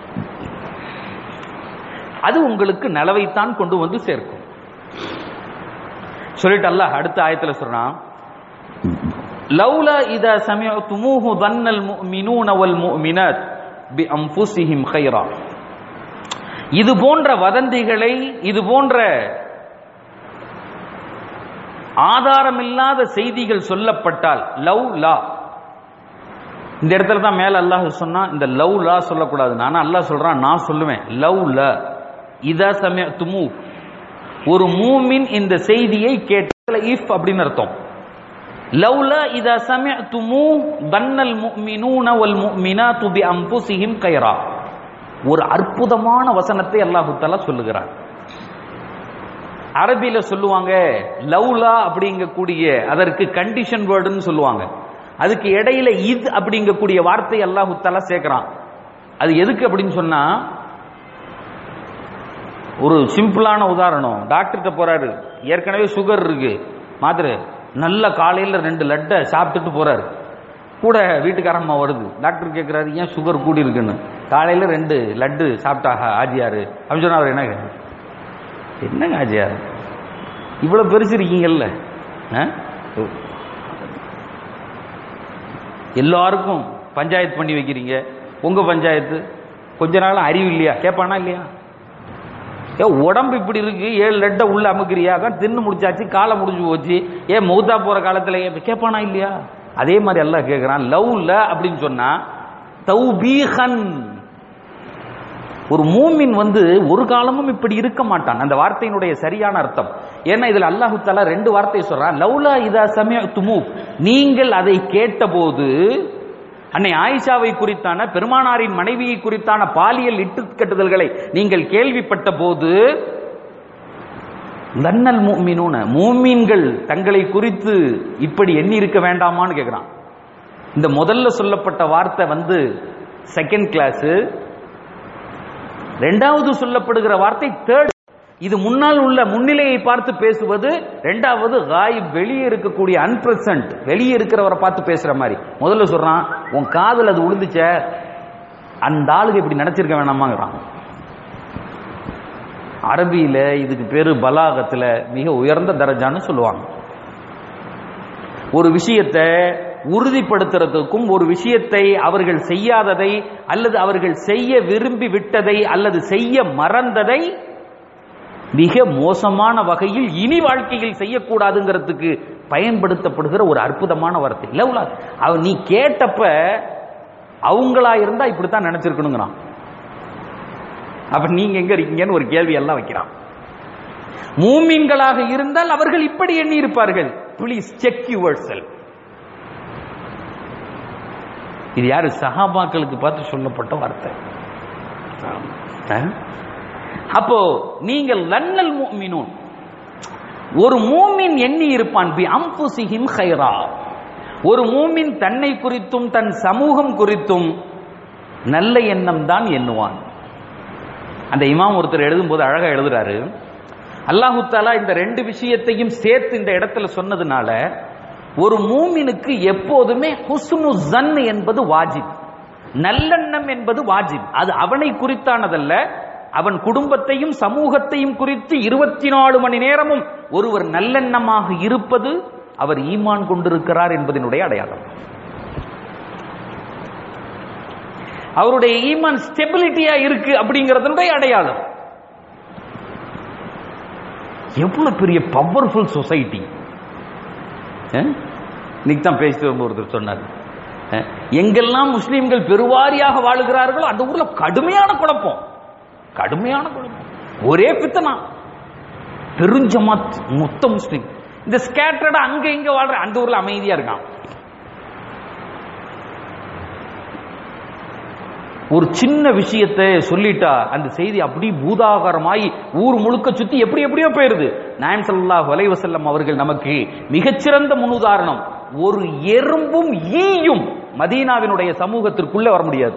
அது உங்களுக்கு நலவைத்தான் கொண்டு வந்து சேர்க்கும் சொல்லிட்டு அல்லாஹ் அடுத்த ஆயத்துல சொல்றான் லவ்லா இதா சமிஅத்துமூஹு தன்னல் முஃமினூன வல் முஃமினாத் பி அன்ஃபுஸிஹிம் கைரா இது போன்ற வதந்திகளை இது போன்ற ஆதாரமில்லாத செய்திகள் சொல்லப்பட்டால் லவ் லா இந்த இடத்துல தான் மேல அல்லாஹ் சொன்னா இந்த லவ் லா சொல்லக்கூடாது ஆனா அல்லாஹ் சொல்றான் நான் சொல்லுவேன் லவ் ல இதா சமயத்துமு ஒரு மூமின் இந்த செய்தியை கேட்ட இஃப் அப்படின்னு அர்த்தம் லவ்லா இதா சமயத்துமு தன்னல் முஃமினூன வல் முஃமினாத்து பி அன்ஃபுஸிஹிம் கைரா ஒரு அற்புதமான வசனத்தை அல்லாஹு தஆலா சொல்லுகிறார் அரபியில சொல்லுவாங்க லவ்லா அப்படிங்கக்கூடிய அதற்கு கண்டிஷன் வேர்டுன்னு சொல்லுவாங்க அதுக்கு இடையில இத் அப்படிங்கக்கூடிய வார்த்தை அல்லாஹு தஆலா சேர்க்கிறான் அது எதுக்கு அப்படின்னு சொன்னா ஒரு சிம்பிளான உதாரணம் டாக்டர்கிட்ட போறாரு ஏற்கனவே சுகர் இருக்கு மாத்திரை நல்ல காலையில ரெண்டு லட்டை சாப்பிட்டுட்டு போறாரு கூட வீட்டுக்காரம்மா வருது டாக்டர் கேட்கிறாரு ஏன் சுகர் கூடி இருக்குன்னு காலையில ரெண்டு லட்டு சாப்பிட்டாக ஆஜியாரு அப்படின்னு சொன்னா அவர் என்ன கேட்டாரு? என்னங்க ஆஜியார் இவ்வளவு பெருசு இருக்கீங்கல்ல ஆ? எல்லாருக்கும் பஞ்சாயத்து பண்ணி வைக்கிறீங்க உங்க பஞ்சாயத்து கொஞ்ச நாள் அறிவு இல்லையா கேட்பானா இல்லையா ஏ உடம்பு இப்படி இருக்கு ஏழு லட்டை உள்ள அமுக்கிறியா அதான் தின்னு முடிச்சாச்சு காலை முடிஞ்சு போச்சு ஏன் மௌத்தா போற காலத்துல ஏன் கேட்பானா இல்லையா அதே மாதிரி எல்லாம் கேட்கிறான் லவ்ல அப்படின்னு சொன்னா தௌபீஹன் ஒரு மூமின் வந்து ஒரு காலமும் இப்படி இருக்க மாட்டான் அந்த வார்த்தையினுடைய சரியான அர்த்தம் ஏன்னா இதுல அல்லாஹு தாலா ரெண்டு வார்த்தை சொல்றான் லவ்லா இதா சமயத்துமு நீங்கள் அதை கேட்டபோது அன்னை ஆயிஷாவை குறித்தான பெருமானாரின் மனைவியை குறித்தான பாலியல் இட்டுக்கட்டுதல்களை நீங்கள் கேள்விப்பட்ட போது லன்னல் மூமினூன மூமீன்கள் தங்களை குறித்து இப்படி எண்ணி இருக்க வேண்டாமான்னு கேட்கிறான் இந்த முதல்ல சொல்லப்பட்ட வார்த்தை வந்து செகண்ட் கிளாஸ் ரெண்டாவது சொல்லப்படுகிற வார்த்தை தேர்ட் இது முன்னால் உள்ள முன்னிலையை பார்த்து பேசுவது ரெண்டாவது காயிப் வெளியே இருக்கக்கூடிய அன்பிரசன்ட் வெளியே இருக்கிறவரை பார்த்து பேசுற மாதிரி முதல்ல சொல்றான் உன் காதல் அது உளுந்துச்ச அந்த ஆளுக்கு இப்படி நினைச்சிருக்க வேணாமாங்கிறான் அரபியில இதுக்கு பேரு பலாகத்துல மிக உயர்ந்த தரஜான்னு சொல்லுவாங்க ஒரு விஷயத்தை உறுதிப்படுத்துறதுக்கும் ஒரு விஷயத்தை அவர்கள் செய்யாததை அல்லது அவர்கள் செய்ய விரும்பி விட்டதை அல்லது செய்ய மறந்ததை மிக மோசமான வகையில் இனி வாழ்க்கையில் செய்யக்கூடாதுங்கிறதுக்கு பயன்படுத்தப்படுகிற ஒரு அற்புதமான வார்த்தை இல்ல அவ நீ கேட்டப்ப அவங்களா இருந்தா இப்படித்தான் நினைச்சிருக்கணுங்கிறான் அப்ப நீங்க எங்க இருக்கீங்கன்னு ஒரு கேள்வி எல்லாம் வைக்கிறான் மூமின்களாக இருந்தால் அவர்கள் இப்படி எண்ணி இருப்பார்கள் ப்ளீஸ் செக் யுவர் செல் இது யாரு சஹாபாக்களுக்கு பார்த்து சொல்லப்பட்ட வார்த்தை அப்போ நீங்கள் லன்னல் மூமினூன் ஒரு மூமின் எண்ணி இருப்பான் பி அம்புசிஹிம் ஹைரா ஒரு மூமின் தன்னை குறித்தும் தன் சமூகம் குறித்தும் நல்ல எண்ணம் தான் எண்ணுவான் அந்த இமாம் ஒருத்தர் எழுதும் போது அழகா எழுதுறாரு அல்லாஹு தாலா இந்த ரெண்டு விஷயத்தையும் சேர்த்து இந்த இடத்துல சொன்னதுனால ஒரு மூமினுக்கு எப்போதுமே ஹுஸ்னு ஜன் என்பது வாஜிப் நல்லெண்ணம் என்பது வாஜிப் அது அவனை குறித்தானதல்ல அவன் குடும்பத்தையும் சமூகத்தையும் குறித்து இருபத்தி நாலு மணி நேரமும் ஒருவர் நல்லெண்ணமாக இருப்பது அவர் ஈமான் கொண்டிருக்கிறார் என்பதனுடைய அடையாளம் அவருடைய ஈமான் ஸ்டெபிலிட்டியா இருக்கு அப்படிங்கறதனுடைய அடையாளம் எவ்வளவு பெரிய பவர்ஃபுல் சொசைட்டி இன்னைக்கு தான் பேசிட்டு வரும்போது ஒருத்தர் சொன்னார் அஹ், எங்கெல்லாம் முஸ்லீம்கள் பெருவாரியாக வாழுகிறார்களோ அந்த ஊர்ல கடுமையான குழப்பம் கடுமையான குழப்பம் ஒரே பித்தனா பெருஞ்சமாத் மொத்த முஸ்லீம் இந்த ஸ்கேட்டர்டா அங்க இங்க வாழ்ற அந்த ஊர்ல அமைதியா இருக்கான் ஒரு சின்ன விஷயத்தை சொல்லிட்டா அந்த செய்தி அப்படி பூதாகாரமாய் ஊர் முழுக்க சுத்தி எப்படி எப்படியோ போயிருது நாயம் ஸல்லல்லாஹு அலைஹி வஸல்லம் அவர்கள் நமக்கு மிகச்சிறந்த முன்னுதாரணம் ஒரு எறும்பும் ஈயும் மதீனாவினுடைய சமூகத்திற்குள்ள வர முடியாது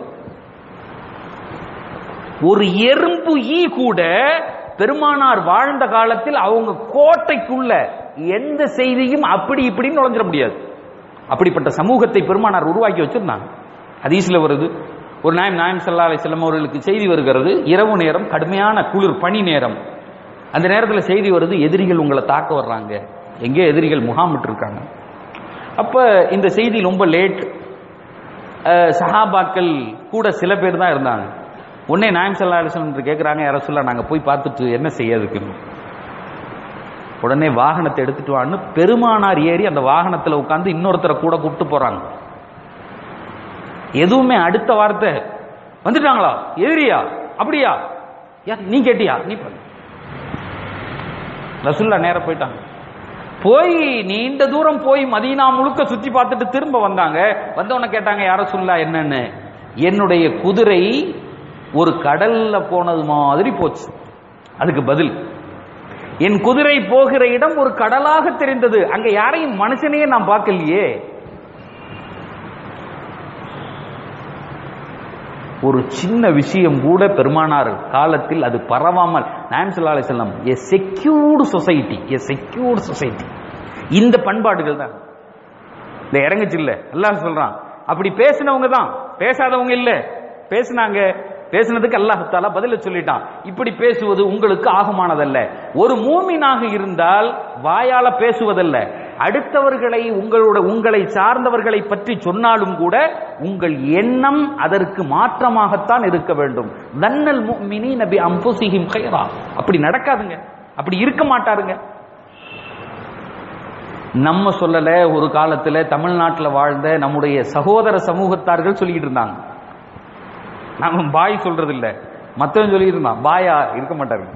ஒரு எறும்பு ஈ கூட பெருமானார் வாழ்ந்த காலத்தில் அவங்க கோட்டைக்குள்ள எந்த செய்தியும் அப்படி இப்படின்னு நுழைஞ்சிட முடியாது அப்படிப்பட்ட சமூகத்தை பெருமானார் உருவாக்கி வச்சிருந்தாங்க ஹதீஸ்ல வருது ஒரு நாயம் நாயம் சல்லா அலிஸ்லாம் அவர்களுக்கு செய்தி வருகிறது இரவு நேரம் கடுமையான குளிர் பனி நேரம் அந்த நேரத்தில் செய்தி வருது எதிரிகள் உங்களை தாக்க வர்றாங்க எங்கே எதிரிகள் முகாமிட்டு இருக்காங்க அப்ப இந்த செய்தி ரொம்ப லேட் சஹாபாக்கள் கூட சில பேர் தான் இருந்தாங்க உடனே நாயம் சல்லா அலிஸ்லாம் கேட்குறாங்க யார சொல்ல நாங்கள் போய் பார்த்துட்டு என்ன செய்யறதுக்கு உடனே வாகனத்தை எடுத்துட்டு வான்னு பெருமானார் ஏறி அந்த வாகனத்தில் உட்காந்து இன்னொருத்தரை கூட கூப்பிட்டு போறாங்க எதுவுமே அடுத்த வார்த்தை வந்துட்டாங்களா எதிரியா அப்படியா யா நீ கேட்டியா நீ பண்ணு ரசுல்லா நேர போயிட்டாங்க போய் நீண்ட தூரம் போய் மதீனா முழுக்க சுத்தி பார்த்துட்டு திரும்ப வந்தாங்க வந்தவன கேட்டாங்க யார சொல்லா என்னன்னு என்னுடைய குதிரை ஒரு கடல்ல போனது மாதிரி போச்சு அதுக்கு பதில் என் குதிரை போகிற இடம் ஒரு கடலாக தெரிந்தது அங்க யாரையும் மனுஷனையே நான் பார்க்கலையே ஒரு சின்ன விஷயம் கூட பெருமானார் காலத்தில் அது பரவாமல் நாயம் சல்லா அலிஸ்லாம் a secured society a secured society இந்த பண்பாடுகள் தான் இந்த இறங்குச்சு இல்ல அல்லாஹ் சொல்றான் அப்படி பேசினவங்க தான் பேசாதவங்க இல்ல பேசினாங்க பேசினதுக்கு அல்லாஹ் தாலா பதில சொல்லிட்டான் இப்படி பேசுவது உங்களுக்கு ஆகுமானதல்ல ஒரு மூமினாக இருந்தால் வாயால பேசுவதல்ல அடுத்தவர்களை உங்களோட உங்களை சார்ந்தவர்களை பற்றி சொன்னாலும் கூட உங்கள் எண்ணம் அதற்கு மாற்றமாகத்தான் இருக்க வேண்டும் தன்னல் முஃமினி நபி அம்புசிஹிம் கைரா அப்படி நடக்காதுங்க அப்படி இருக்க மாட்டாருங்க நம்ம சொல்லல ஒரு காலத்துல தமிழ்நாட்டில் வாழ்ந்த நம்முடைய சகோதர சமூகத்தார்கள் சொல்லிட்டு இருந்தாங்க நாம பாய் சொல்றது இல்ல மத்தவன் சொல்லிட்டு இருந்தான் பாயா இருக்க மாட்டாரு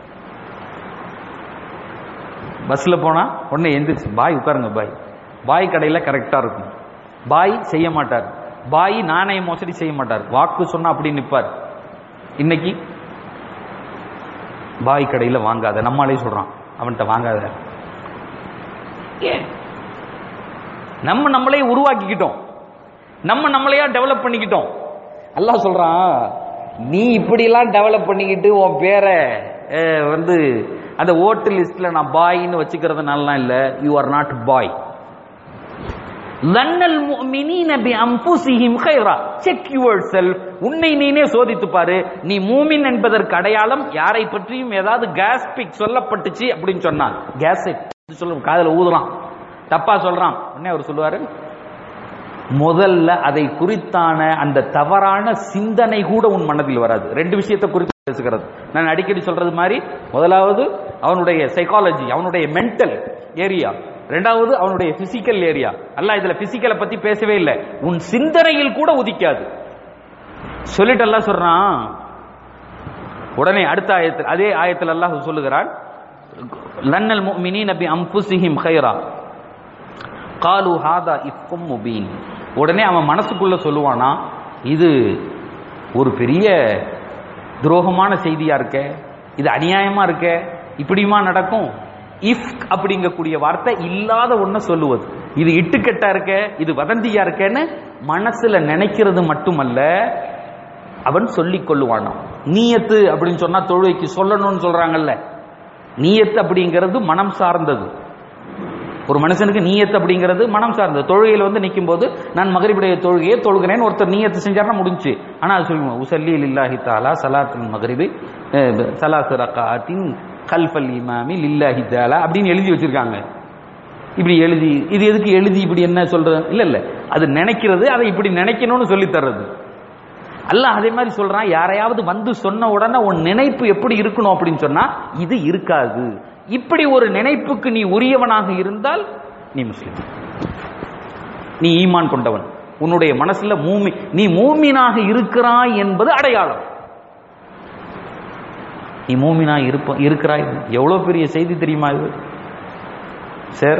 பஸ்ல போனா உடனே எந்திரிச்சு பாய் உட்காருங்க பாய் பாய் கடையில கரெக்டா இருக்கும் பாய் செய்ய மாட்டார் பாய் நாணய மோசடி செய்ய மாட்டார் வாக்கு சொன்னா அப்படி நிப்பார் இன்னைக்கு பாய் கடையில வாங்காத நம்மாலே சொல்றான் அவன்கிட்ட வாங்காத ஏன் நம்ம நம்மளே உருவாக்கிக்கிட்டோம் நம்ம நம்மளையா டெவலப் பண்ணிக்கிட்டோம் அல்லாஹ் சொல்றான் நீ இப்படிலாம் டெவலப் பண்ணிக்கிட்டு உன் பேரை அஹ், வந்து அந்த ஓட்டு லிஸ்ட்ல நான் பாய்ன்னு வச்சுக்கிறதுனாலாம் இல்ல யூ ஆர் நாட் பாய் லன்னல் முஃமினீன பி அன்ஃபுஸிஹிம் கைரா செக் யுவர் செல்ஃப் உன்னை நீனே சோதித்து பாரு நீ மூமின் என்பதற்கு அடையாளம் யாரை பற்றியும் ஏதாவது கேஸ்பிக் சொல்லப்பட்டுச்சு அப்படின்னு சொன்னான் கேசட் சொல்ல காதுல ஊதுறான் தப்பா சொல்றான் உடனே அவர் சொல்லுவாரு முதல்ல அதை குறித்தான அந்த தவறான சிந்தனை கூட உன் மனதில் வராது ரெண்டு விஷயத்தை குறித்து பேசுகிறது நான் அடிக்கடி சொல்றது மாதிரி முதலாவது அவனுடைய சைக்காலஜி அவனுடைய மென்டல் ஏரியா ரெண்டாவது அவனுடைய பிசிக்கல் ஏரியா அல்ல இதுல பிசிக்கலை பத்தி பேசவே இல்லை உன் சிந்தனையில் கூட உதிக்காது சொல்லிட்டு எல்லாம் சொல்றான் உடனே அடுத்த ஆயத்தில் அதே ஆயத்தில் அல்லாஹ் சொல்லுகிறான் லன்னல் முஃமினீன பி அன்ஃபுஸிஹிம் கைரா காலு ஹாதா இஃப்கும் முபீன் உடனே அவன் மனசுக்குள்ள சொல்லுவானா இது ஒரு பெரிய துரோகமான செய்தியா இருக்க இது அநியாயமா இருக்க இப்படியுமா நடக்கும் இஃப் அப்படிங்கக்கூடிய வார்த்தை இல்லாத ஒன்ன சொல்லுவது இது இட்டுக்கட்டா இருக்க இது வதந்தியா இருக்கேன்னு மனசுல நினைக்கிறது மட்டுமல்ல அவன் சொல்லிக் கொள்ளுவானாம் நீயத்து அப்படின்னு சொன்னா தொழுகைக்கு சொல்லணும்னு சொல்றாங்கல்ல நீயத்து அப்படிங்கிறது மனம் சார்ந்தது ஒரு மனுஷனுக்கு நீயத்து அப்படிங்கிறது மனம் சார்ந்தது தொழுகையில் வந்து நிற்கும் போது நான் மகரிபுடைய தொழுகையை தொழுகிறேன்னு ஒருத்தர் நீயத்து செஞ்சாருன்னா முடிஞ்சு ஆனா அது சொல்லுவோம் உசல்லி லில்லாஹி தாலா சலாத்துல் மகரிபி சலாத்து ரக்காத்தின் கல்ஃபல் இமாமி லில்லாஹி தாலா அப்படின்னு எழுதி வச்சிருக்காங்க இப்படி எழுதி இது எதுக்கு எழுதி இப்படி என்ன சொல்றது இல்ல இல்ல அது நினைக்கிறது அதை இப்படி நினைக்கணும்னு சொல்லி தர்றது அல்லாஹ் அதே மாதிரி சொல்றான் யாரையாவது வந்து சொன்ன உடனே உன் நினைப்பு எப்படி இருக்கணும் அப்படின்னு சொன்னா இது இருக்காது இப்படி ஒரு நினைப்புக்கு நீ உரியவனாக இருந்தால் நீ முஸ்லிம் நீ ஈமான் கொண்டவன் உன்னுடைய மனசுல மூமி நீ மூமினாக இருக்கிறாய் என்பது அடையாளம் நீ மூமினா இருப்ப இருக்கிறாய் எவ்வளவு பெரிய செய்தி தெரியுமா இது சார்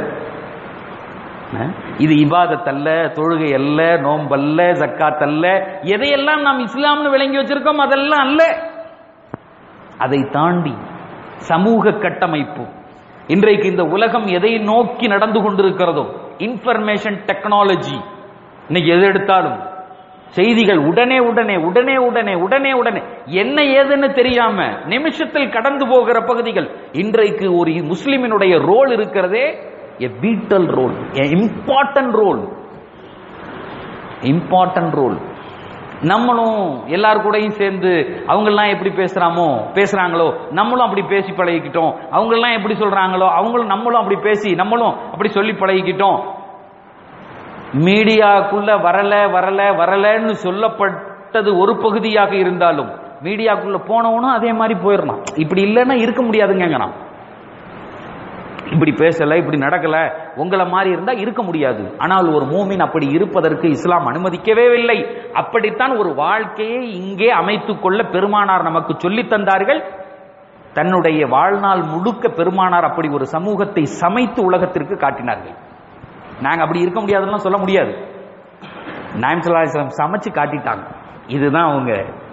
இது இபாதத் அல்ல தொழுகை அல்ல நோம்பல்ல ஜக்காத் அல்ல எதையெல்லாம் நாம் இஸ்லாம்னு விளங்கி வச்சிருக்கோம் அதெல்லாம் அல்ல அதை தாண்டி சமூக கட்டமைப்பு இன்றைக்கு இந்த உலகம் எதை நோக்கி நடந்து கொண்டிருக்கிறதோ இன்ஃபர்மேஷன் டெக்னாலஜி இன்னைக்கு எது எடுத்தாலும் செய்திகள் உடனே உடனே உடனே உடனே உடனே உடனே என்ன ஏதுன்னு தெரியாம நிமிஷத்தில் கடந்து போகிற பகுதிகள் இன்றைக்கு ஒரு முஸ்லிமினுடைய ரோல் இருக்கிறதே a vital role a important role important role நம்மளும் எல்லார் கூடயும் சேர்ந்து அவங்கெல்லாம் எப்படி பேசுறாமோ பேசுறாங்களோ நம்மளும் அப்படி பேசி பழகிக்கிட்டோம் அவங்கெல்லாம் எப்படி சொல்றாங்களோ அவங்களும் நம்மளும் அப்படி பேசி நம்மளும் அப்படி சொல்லி பழகிக்கிட்டோம் மீடியாக்குள்ள வரல வரல வரலன்னு சொல்லப்பட்டது ஒரு பகுதியாக இருந்தாலும் மீடியாக்குள்ள போனவனும் அதே மாதிரி போயிடலாம் இப்படி இல்லைன்னா இருக்க முடியாதுங்க நான் இப்படி பேசல இப்படி நடக்கல உங்களை மாதிரி இருந்தா இருக்க முடியாது ஆனால் ஒரு மூமின் அப்படி இருப்பதற்கு இஸ்லாம் அனுமதிக்கவே இல்லை அப்படித்தான் ஒரு வாழ்க்கையை இங்கே அமைத்துக் கொள்ள பெருமானார் நமக்கு சொல்லி தந்தார்கள் தன்னுடைய வாழ்நாள் முழுக்க பெருமானார் அப்படி ஒரு சமூகத்தை சமைத்து உலகத்திற்கு காட்டினார்கள் நாங்க அப்படி இருக்க முடியாதுன்னு சொல்ல முடியாது நாயம் சொல்லாசலம் சமைச்சு காட்டிட்டாங்க இதுதான் அவங்க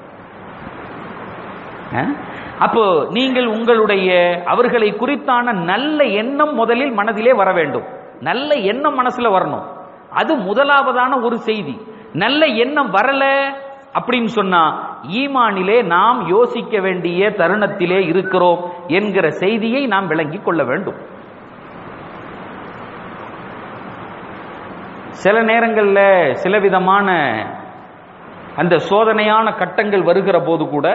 அப்போ நீங்கள் உங்களுடைய அவர்களை குறித்தான நல்ல எண்ணம் முதலில் மனதிலே வர வேண்டும் நல்ல எண்ணம் மனசுல வரணும் அது முதலாவதான ஒரு செய்தி நல்ல எண்ணம் வரல அப்படின்னு சொன்னா ஈமானிலே நாம் யோசிக்க வேண்டிய தருணத்திலே இருக்கிறோம் என்கிற செய்தியை நாம் விளங்கிக் கொள்ள வேண்டும் சில நேரங்களில் சில விதமான அந்த சோதனையான கட்டங்கள் வருகிற போது கூட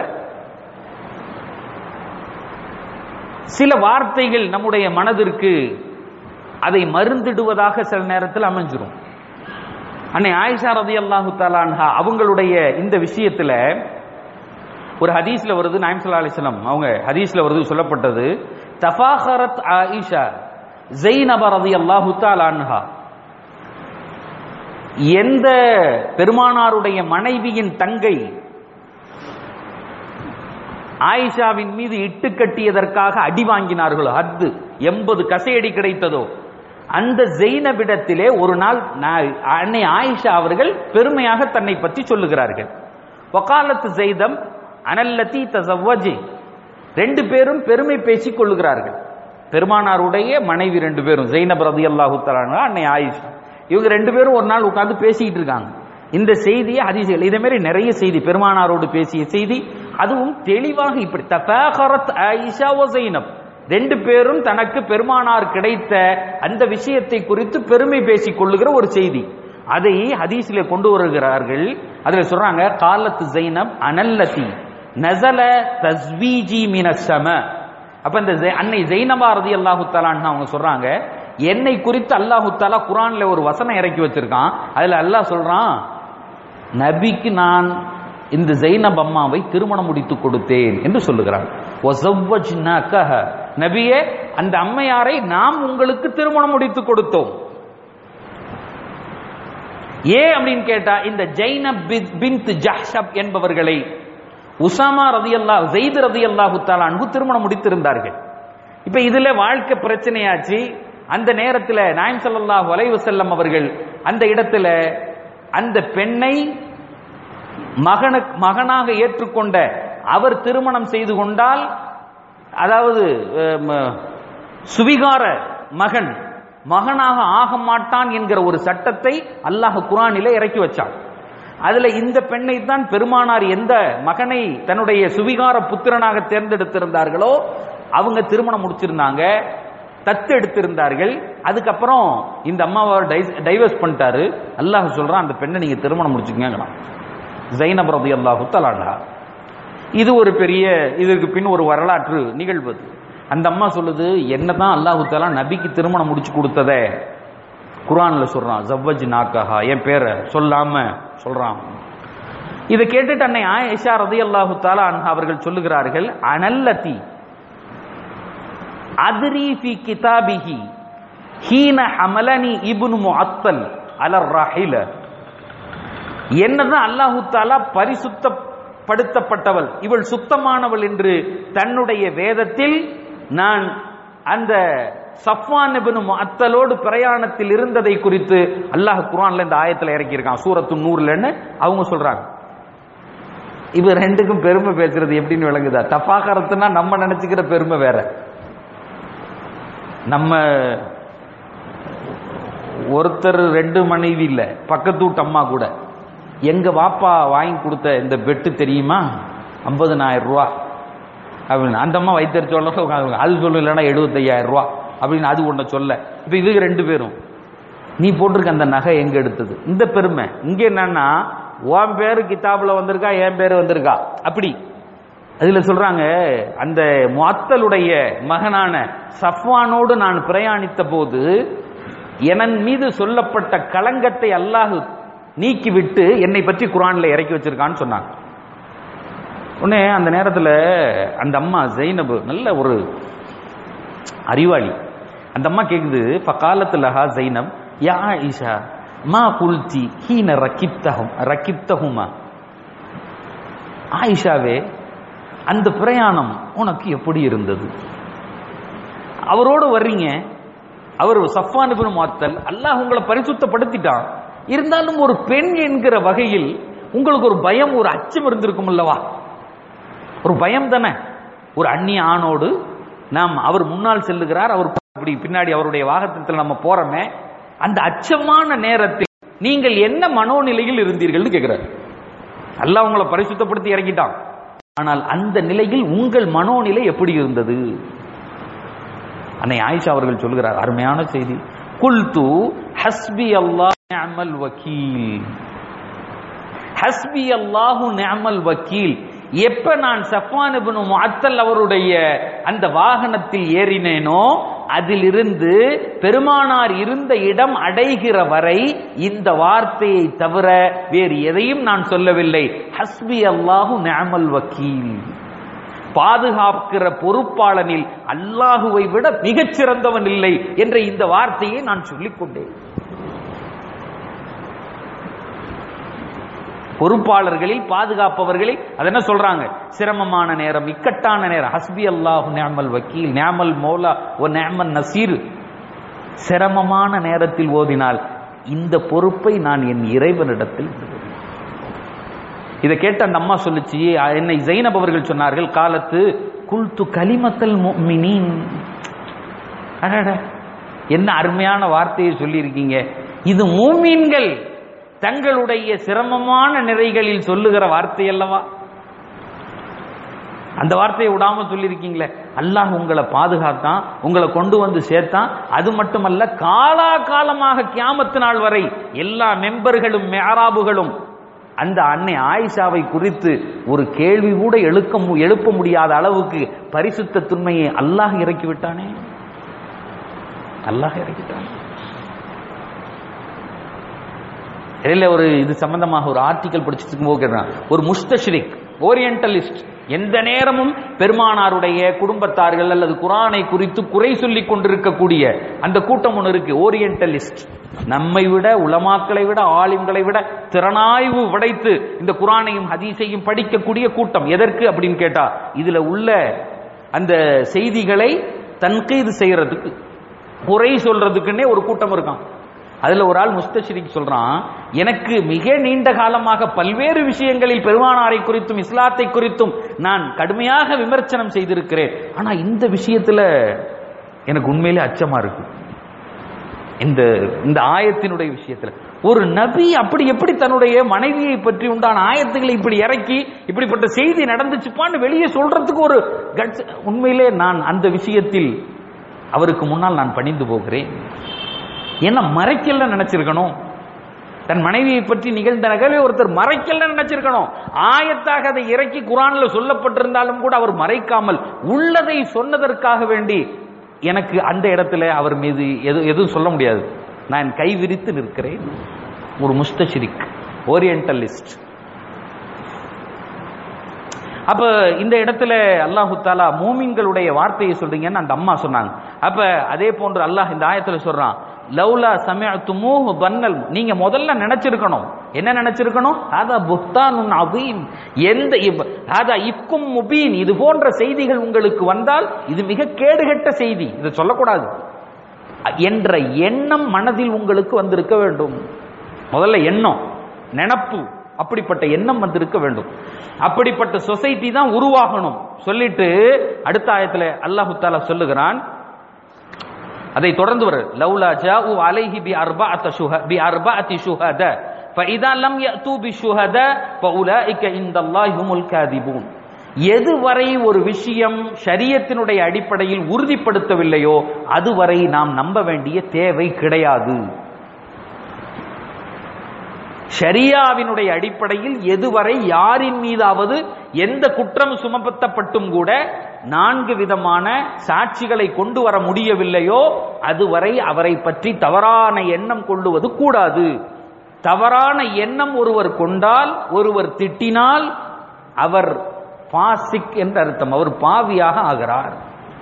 சில வார்த்தைகள் நம்முடைய மனதிற்கு அதை மருந்திடுவதாக சில நேரத்தில் அமைஞ்சிரும் அன்னை ஆயிஷா ரதி அல்லாஹு தாலான்ஹா அவங்களுடைய இந்த விஷயத்துல ஒரு ஹதீஸ்ல வருது நாயம் சல்லா அலிஸ்லாம் அவங்க ஹதீஸ்ல வருது சொல்லப்பட்டது தஃபாஹரத் ஆயிஷா ஜெய்னப ரதி அல்லாஹு தாலான்ஹா எந்த பெருமானாருடைய மனைவியின் தங்கை ஆயிஷாவின் மீது இட்டு கட்டியதற்காக அடி வாங்கினார்களோ ஹத்து எண்பது கசையடி கிடைத்ததோ அந்த ஜெயினபிடத்திலே ஒரு நாள் அன்னை ஆயிஷா அவர்கள் பெருமையாக தன்னை பற்றி சொல்லுகிறார்கள் வக்காலத்து ஜெய்தம் அனல்லத்தி தசவஜி ரெண்டு பேரும் பெருமை பேசிக் கொள்ளுகிறார்கள் பெருமானாருடைய மனைவி ரெண்டு பேரும் ஜெயினப் ரதி அல்லாஹு அன்னை ஆயிஷா இவங்க ரெண்டு பேரும் ஒரு நாள் உட்கார்ந்து பேசிக்கிட்டு இருக்காங்க இந்த செய்தியை ஹதீசுகள் இதே மாதிரி நிறைய செய்தி பெருமானாரோடு பேசிய செய்தி அதுவும் தெளிவாக இப்படி தஃபாகரத் ஆயிஷா ஓ ஜெயினப் ரெண்டு பேரும் தனக்கு பெருமானார் கிடைத்த அந்த விஷயத்தை குறித்து பெருமை பேசிக் கொள்ளுகிற ஒரு செய்தி அதை ஹதீஸிலே கொண்டு வருகிறார்கள் அதுல சொல்றாங்க காலத்து ஜைனப் அனல்லதி நசல தஸ்வீஜி மினசம அப்ப இந்த ஜெ- அன்னை ஜெய்னபா ரதி அல்லாஹு தாலான்னு அவங்க சொல்றாங்க என்னை குறித்து அல்லாஹு தாலா குரான்ல ஒரு வசனம் இறக்கி வச்சிருக்கான் அதுல அல்லாஹ் சொல்றான் நபிக்கு நான் இந்த ஜெய்னப் அம்மாவை திருமணம் முடித்து கொடுத்தேன் என்று சொல்லுகிறார் وَزَوَّجْنَاكَهَ. நபியே அந்த அம்மையாரை நாம் உங்களுக்கு திருமணம் முடித்து கொடுத்தோம் ஏன் அப்படின்னு கேட்டா இந்த ஜைனப் பின்- பின்த் ஜஹ்ஷப் என்பவர்களை உசாமா ரதியல்லா ஜெயித் ரதியல்லாஹு தஆலா அன்ஹு திருமணம் முடித்திருந்தார்கள் இப்ப இதுல வாழ்க்கை பிரச்சனையாச்சு அந்த நேரத்தில் நாயம் ஸல்லல்லாஹு அலைஹி வஸல்லம் அவர்கள் அந்த இடத்துல அந்த பெண்ணை மகனுக்கு மகனாக ஏற்றுக்கொண்ட அவர் திருமணம் செய்து கொண்டால் அதாவது அஹ், ம- சுவிகார மகன் மகனாக ஆக மாட்டான் என்கிற ஒரு சட்டத்தை அல்லாஹ் குரானிலே இறக்கி வச்சான் அதுல இந்த பெண்ணை தான் பெருமானார் எந்த மகனை தன்னுடைய சுவிகார புத்திரனாக தேர்ந்தெடுத்திருந்தார்களோ அவங்க திருமணம் முடிச்சிருந்தாங்க தத்து எடுத்திருந்தார்கள் அதுக்கப்புறம் இந்த அம்மாவை டைவர்ஸ் பண்ணிட்டாரு அல்லாஹ் சொல்றான் அந்த பெண்ணை நீங்க திருமணம் முடிச்சுக்கங்களாம் ஜைனப் ரதி அல்லாஹு தலான்ஹா இது ஒரு பெரிய இதற்கு பின் ஒரு வரலாற்று நிகழ்வு அது. அந்த அம்மா சொல்லுது என்னதான் அல்லாஹு தாலா நபிக்கு திருமணம் முடிச்சு கொடுத்ததே குர்ஆன்ல சொல்றான் ஜவ்வஜ் நாக்கஹா என் பேரை சொல்லாம சொல்றான் இதை கேட்டுட்டு அன்னை ஆயிஷா ரதி அல்லாஹு தாலா அன்ஹா அவர்கள் சொல்லுகிறார்கள் அனல்லதி அத்ரி ஃபி கிதாபிஹி ஹீன ஹமலனி இப்னு முஅத்தல் அலர் ராஹில என்னதான் அல்லாஹு தாலா பரிசுத்தப்படுத்தப்பட்டவள் இவள் சுத்தமானவள் என்று தன்னுடைய வேதத்தில் நான் அந்த சஃப்வான் இப்னு முஅத்தலோடு பிரயாணத்தில் இருந்ததை குறித்து அல்லாஹ் குர்ஆன்ல இந்த ஆயத்துல இறக்கியிருக்கான் சூரத்து நூறுலன்னு அவங்க சொல்றாங்க இவ ரெண்டுக்கும் பெருமை பேசுறது எப்படின்னு விளங்குதா தஃபாகரத்துனா நம்ம நினைச்சுக்கிற பெருமை வேற நம்ம ஒருத்தர் ரெண்டு மனைவி இல்ல பக்கத்து வீட்டு அம்மா கூட எங்க வாப்பா வாங்கி கொடுத்த இந்த பெட்டு தெரியுமா ஐம்பதுனாயிரம் ரூபா அப்படின்னு அந்த அம்மா வைத்தறி சொல்ல அது சொல்லு இல்லைன்னா எழுபத்தையாயிரம் ரூபா அப்படின்னு அது ஒன்றை சொல்ல இப்போ இதுக்கு ரெண்டு பேரும் நீ போட்டிருக்க அந்த நகை எங்க எடுத்தது இந்த பெருமை இங்க என்னன்னா உன் பேரு கிதாபுல வந்திருக்கா என் பேரு வந்திருக்கா அப்படி அதுல சொல்றாங்க அந்த முஅத்தலுடைய மகனான சஃப்வானோடு நான் பிரயாணித்த போது எனன் மீது சொல்லப்பட்ட களங்கத்தை அல்லாஹ் நீக்கிவிட்டு என்னை பற்றி குர்ஆன்ல இறக்கி வச்சிருக்கான்னு சொன்னாங்க உடனே அந்த நேரத்துல அந்த அம்மா ஜெயினபு நல்ல ஒரு அறிவாளி அந்த அம்மா கேக்குது ஃபகாலத்து லஹா ஜைனப் யா ஆயிஷா மா குல்தி ஹீன ரக்கிப்தஹும் ரக்கிப்தஹுமா ஆயிஷாவே அந்த பிரயாணம் உனக்கு எப்படி இருந்தது அவரோடு வர்றீங்க அவர் சஃபான் இப்னு முஅத்தல் அல்லாஹ் உங்களை பரிசுத்தப்படுத்திட்டான் இருந்தாலும் ஒரு பெண் என்கிற வகையில் உங்களுக்கு ஒரு பயம் ஒரு அச்சம் இருந்திருக்கும் அல்லவா ஒரு பயம் தானே ஒரு அந்நிய ஆணோடு நாம் அவர் முன்னால் செல்லுகிறார் அவர் அப்படி பின்னாடி அவருடைய வாகனத்தில் நம்ம போறோமே அந்த அச்சமான நேரத்தில் நீங்கள் என்ன மனோநிலையில் இருந்தீர்கள்னு கேட்கிறார் அல்லாஹ் உங்களை பரிசுத்தப்படுத்தி இறங்கிட்டான் ஆனால் அந்த நிலையில் உங்கள் மனோநிலை எப்படி இருந்தது அன்னை ஆயிஷா அவர்கள் சொல்கிறார் அருமையான செய்தி குல்து ஹஸ்பி அல்லாஹ் நிஅமல் வக்கீல் ஹஸ்பி அல்லாஹு நிஅமல் வக்கீல் எப்ப நான் சஃப்வான் இப்னு முஅத்தல் அவருடைய அந்த வாகனத்தில் ஏறினேனோ அதிலிருந்து பெருமானார் இருந்த இடம் அடைகிற வரை இந்த வார்த்தையை தவிர வேறு எதையும் நான் சொல்லவில்லை ஹஸ்பி அல்லாஹு நிஅமல் வக்கீல் பாதுகாக்கிற பொறுப்பாளனில் அல்லாஹுவை விட மிகச் சிறந்தவன் இல்லை என்ற இந்த வார்த்தையை நான் சொல்லிக் கொண்டேன் பொறுப்பாளர்களில் பாதுகாப்பவர்களில் அது என்ன சொல்றாங்க சிரமமான நேரம் இக்கட்டான நேரம் ஹஸ்பி அல்லாஹு நியாமல் வக்கீல் நியாமல் மௌலா ஓ நியாமல் நசீர் சிரமமான நேரத்தில் ஓதினால் இந்த பொறுப்பை நான் என் இறைவனிடத்தில் விடுவேன். இதை கேட்ட அந்த அம்மா சொல்லுச்சு என்னை ஜைனப் அவர்கள் சொன்னார்கள் காலத்து குல்து கலிமத்தல் முஃமினீன் அடடா, என்ன அருமையான வார்த்தையை சொல்லியிருக்கீங்க இது மூமீன்கள் தங்களுடைய சிரமமான நிறைகளில் சொல்லுகிற வார்த்தை அல்லவா அந்த வார்த்தையை விடாம சொல்லியிருக்கீங்களே அல்லாஹ் உங்களை பாதுகாத்தான் உங்களை கொண்டு வந்து சேர்த்தான் அது மட்டுமல்ல காலா காலமாக கியாமத்து நாள் வரை எல்லா மெம்பர்களும் மேராபுகளும் அந்த அன்னை ஆயிஷாவை குறித்து ஒரு கேள்வி கூட எழுக்க மு- எழுப்ப முடியாத அளவுக்கு பரிசுத்த துண்மையை அல்லாஹ் இறக்கி விட்டானே அல்லாஹ் இறக்கிட்டான் இடையில ஒரு இது சம்பந்தமாக ஒரு ஆர்டிக்கல் படிச்சுட்டு இருக்கும்போது கேட்டான் ஒரு முஸ்தஷ்ரிக் ஓரியன்டலிஸ்ட் எந்த நேரமும் பெருமானாருடைய குடும்பத்தார்கள் அல்லது குரானை குறித்து குறை சொல்லிக் கொண்டிருக்கக்கூடிய அந்த கூட்டம் ஒன்று இருக்கு ஓரியன்டலிஸ்ட் நம்மை விட உலமாக்களை விட ஆலிம்களை விட திறனாய்வு படைத்து இந்த குரானையும் ஹதீஸையும் படிக்கக்கூடிய கூட்டம் எதற்கு அப்படின்னு கேட்டா இதுல உள்ள அந்த செய்திகளை தன்கீது செய்யறதுக்கு குறை சொல்றதுக்குன்னே ஒரு கூட்டம் இருக்கான் அதுல ஒரு ஆள் முஸ்தஷிரிக் சொல்றான் எனக்கு மிக நீண்ட காலமாக பல்வேறு விஷயங்களில் பெருமானாரை குறித்தும் இஸ்லாத்தை குறித்தும் நான் கடுமையாக விமர்சனம் செய்திருக்கிறேன் ஆனா இந்த விஷயத்துல எனக்கு உண்மையிலே அச்சமா இருக்கு இந்த இந்த ஆயத்தினுடைய விஷயத்துல ஒரு நபி அப்படி எப்படி தன்னுடைய மனைவியை பற்றி உண்டான ஆயத்துகளை இப்படி இறக்கி இப்படிப்பட்ட செய்தி நடந்துச்சுப்பான்னு வெளியே சொல்றதுக்கு ஒரு guts- உண்மையிலே நான் அந்த விஷயத்தில் அவருக்கு முன்னால் நான் பணிந்து போகிறேன் என்ன மறைக்கல நினைச்சிருக்கணும் தன் மனைவியை பற்றி நிகழ்ந்த நிகழ்வை ஒருத்தர் மறைக்கல நினைச்சிருக்கணும் ஆயத்தாக அதை இறக்கி குரான்ல சொல்லப்பட்டிருந்தாலும் கூட அவர் மறைக்காமல் உள்ளதை சொன்னதற்காக வேண்டி எனக்கு அந்த இடத்துல அவர் மீது எது எதுவும் சொல்ல முடியாது நான் கை விரித்து நிற்கிறேன் ஒரு முஸ்தஷிரிக் ஓரியன்டலிஸ்ட் அப்ப இந்த இடத்துல அல்லாஹு தாலா மூமின்களுடைய வார்த்தையை சொல்றீங்கன்னு அந்த அம்மா சொன்னாங்க அப்ப அதே போன்று அல்லாஹ் இந்த ஆயத்துல சொல்றான் லவ்லா சமயத்துமூஹு பன்னல் நீங்க முதல்ல நினைச்சிருக்கணும் என்ன நினைச்சிருக்கணும் அதா புத்தானுன் அதீம் எந்த இவ்- அதா இக்கும் முபீன் இது போன்ற செய்திகள் உங்களுக்கு வந்தால் இது மிக கேடுகெட்ட செய்தி இதை சொல்லக்கூடாது என்ற எண்ணம் மனதில் உங்களுக்கு வந்திருக்க வேண்டும் முதல்ல எண்ணம் நினப்பு அப்படிப்பட்ட எண்ணம் வந்திருக்க வேண்டும் அப்படிப்பட்ட சொசைட்டி தான் உருவாகணும் சொல்லிட்டு அடுத்த ஆயத்துல அல்லாஹு தாலா சொல்லுகிறான் அதை தொடர்ந்து வர லவ்லா ஜாஉ அலைஹி பி அர்பஅத ஷுஹ பி அர்பஅதி ஷுஹத فإذا لم يأتوا بالشهداء فأولئك عند الله هم الكاذبون எதுவரை ஒரு விஷயம் ஷரியத்தினுடைய அடிப்படையில் உறுதிப்படுத்தவில்லையோ அதுவரை நாம் நம்ப வேண்டிய தேவை கிடையாது ஷரியாவினுடைய அடிப்படையில் எதுவரை யாரின் மீதாவது எந்த குற்றம் சுமத்தப்பட்டும் கூட நான்கு விதமான சாட்சிகளை கொண்டு வர முடியவில்லையோ அதுவரை அவரை பற்றி தவறான எண்ணம் கொள்ளுவது கூடாது தவறான எண்ணம் ஒருவர் கொண்டால் ஒருவர் திட்டினால் அவர் பாசிக் என்ற அர்த்தம் அவர் பாவியாக ஆகிறார்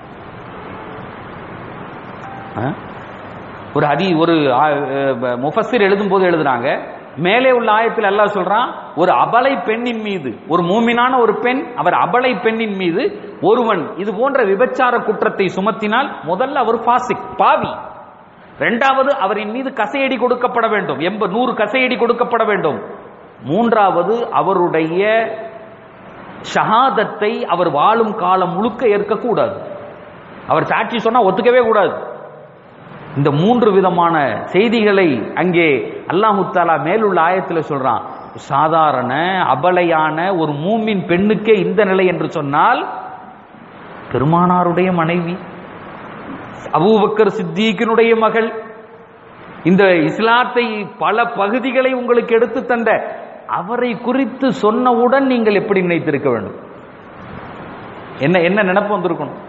ஆ? ஒரு ஹதி ஒரு முஃபஸிர் எழுதும் போது எழுதுறாங்க மேலே உள்ள ஆயத்தில் அல்லாஹ் சொல்றான் ஒரு அபலை பெண்ணின் மீது ஒரு மூமினான ஒரு பெண் அவர் அபலை பெண்ணின் மீது ஒருவன் இது போன்ற விபச்சார குற்றத்தை சுமத்தினால் முதல்ல அவர் பாசிக் பாவி இரண்டாவது அவரின் மீது கசையடி கொடுக்கப்பட வேண்டும் எண்பது நூறு கசையடி கொடுக்கப்பட வேண்டும் மூன்றாவது அவருடைய ஷஹாதத்தை அவர் வாழும் காலம் முழுக்க ஏற்கக்கூடாது அவர் சாட்சி சொன்னா ஒத்துக்கவே கூடாது இந்த மூன்று விதமான செய்திகளை அங்கே அல்லாஹு தாலா மேலுள்ள ஆயத்துல சொல்றான் சாதாரண அபலையான ஒரு மூமின் பெண்ணுக்கே இந்த நிலை என்று சொன்னால் பெருமானாருடைய மனைவி அபூபக்கர் சித்திகினுடைய மகள் இந்த இஸ்லாத்தை பல பகுதிகளை உங்களுக்கு எடுத்து தந்த அவரை குறித்து சொன்னவுடன் நீங்கள் எப்படி நினைத்திருக்க வேண்டும் என்ன என்ன நினைப்பு வந்திருக்கணும்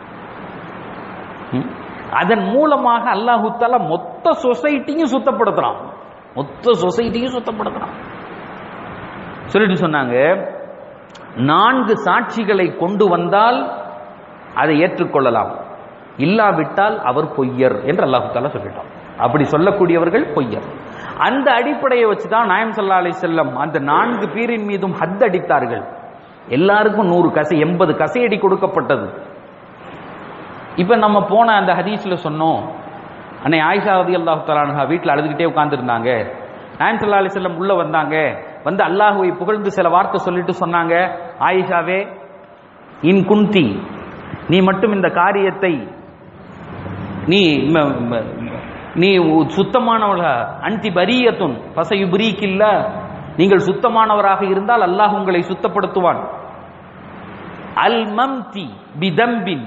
ம்? அதன் மூலமாக அல்லாஹு தாலா மொத்த சொசைட்டியும் சுத்தப்படுத்துறான் மொத்த சொசைட்டியும் சுத்தப்படுத்துறான் சொல்லிட்டு சொன்னாங்க நான்கு சாட்சிகளை கொண்டு வந்தால் அதை ஏற்றுக்கொள்ளலாம் இல்லாவிட்டால் அவர் பொய்யர் என்று அல்லாஹு தாலா சொல்லிட்டான் அப்படி சொல்லக்கூடியவர்கள் பொய்யர் அந்த அடிப்படையை வச்சுதான் நாயம் சல்லா அலி செல்லம் அந்த நான்கு பேரின் மீதும் ஹத் அடித்தார்கள் எல்லாருக்கும் நூறு கசை எண்பது கசையடி கொடுக்கப்பட்டது இப்ப நம்ம போன அந்த ஹதீஸ்ல சொன்னோம் அன்னை ஆயிஷா ரதி அல்லாஹு தலானுகா வீட்டில் அழுதுகிட்டே உட்கார்ந்துருந்தாங்க நாயம் சல்லா அலி செல்லம் உள்ள வந்தாங்க வந்து அல்லாஹுவை புகழ்ந்து சில வார்த்தை சொல்லிட்டு சொன்னாங்க ஆயிஷாவே இன் குந்தி நீ மட்டும் இந்த காரியத்தை நீ ம- ம- நீ உ- சுத்தமானவள அன்தி பரியத்துன் பசயுபுரீக்கில்ல நீங்கள் சுத்தமானவராக இருந்தால் அல்லாஹ் உங்களை சுத்தப்படுத்துவான் அல் மம்தி பிதம்பின்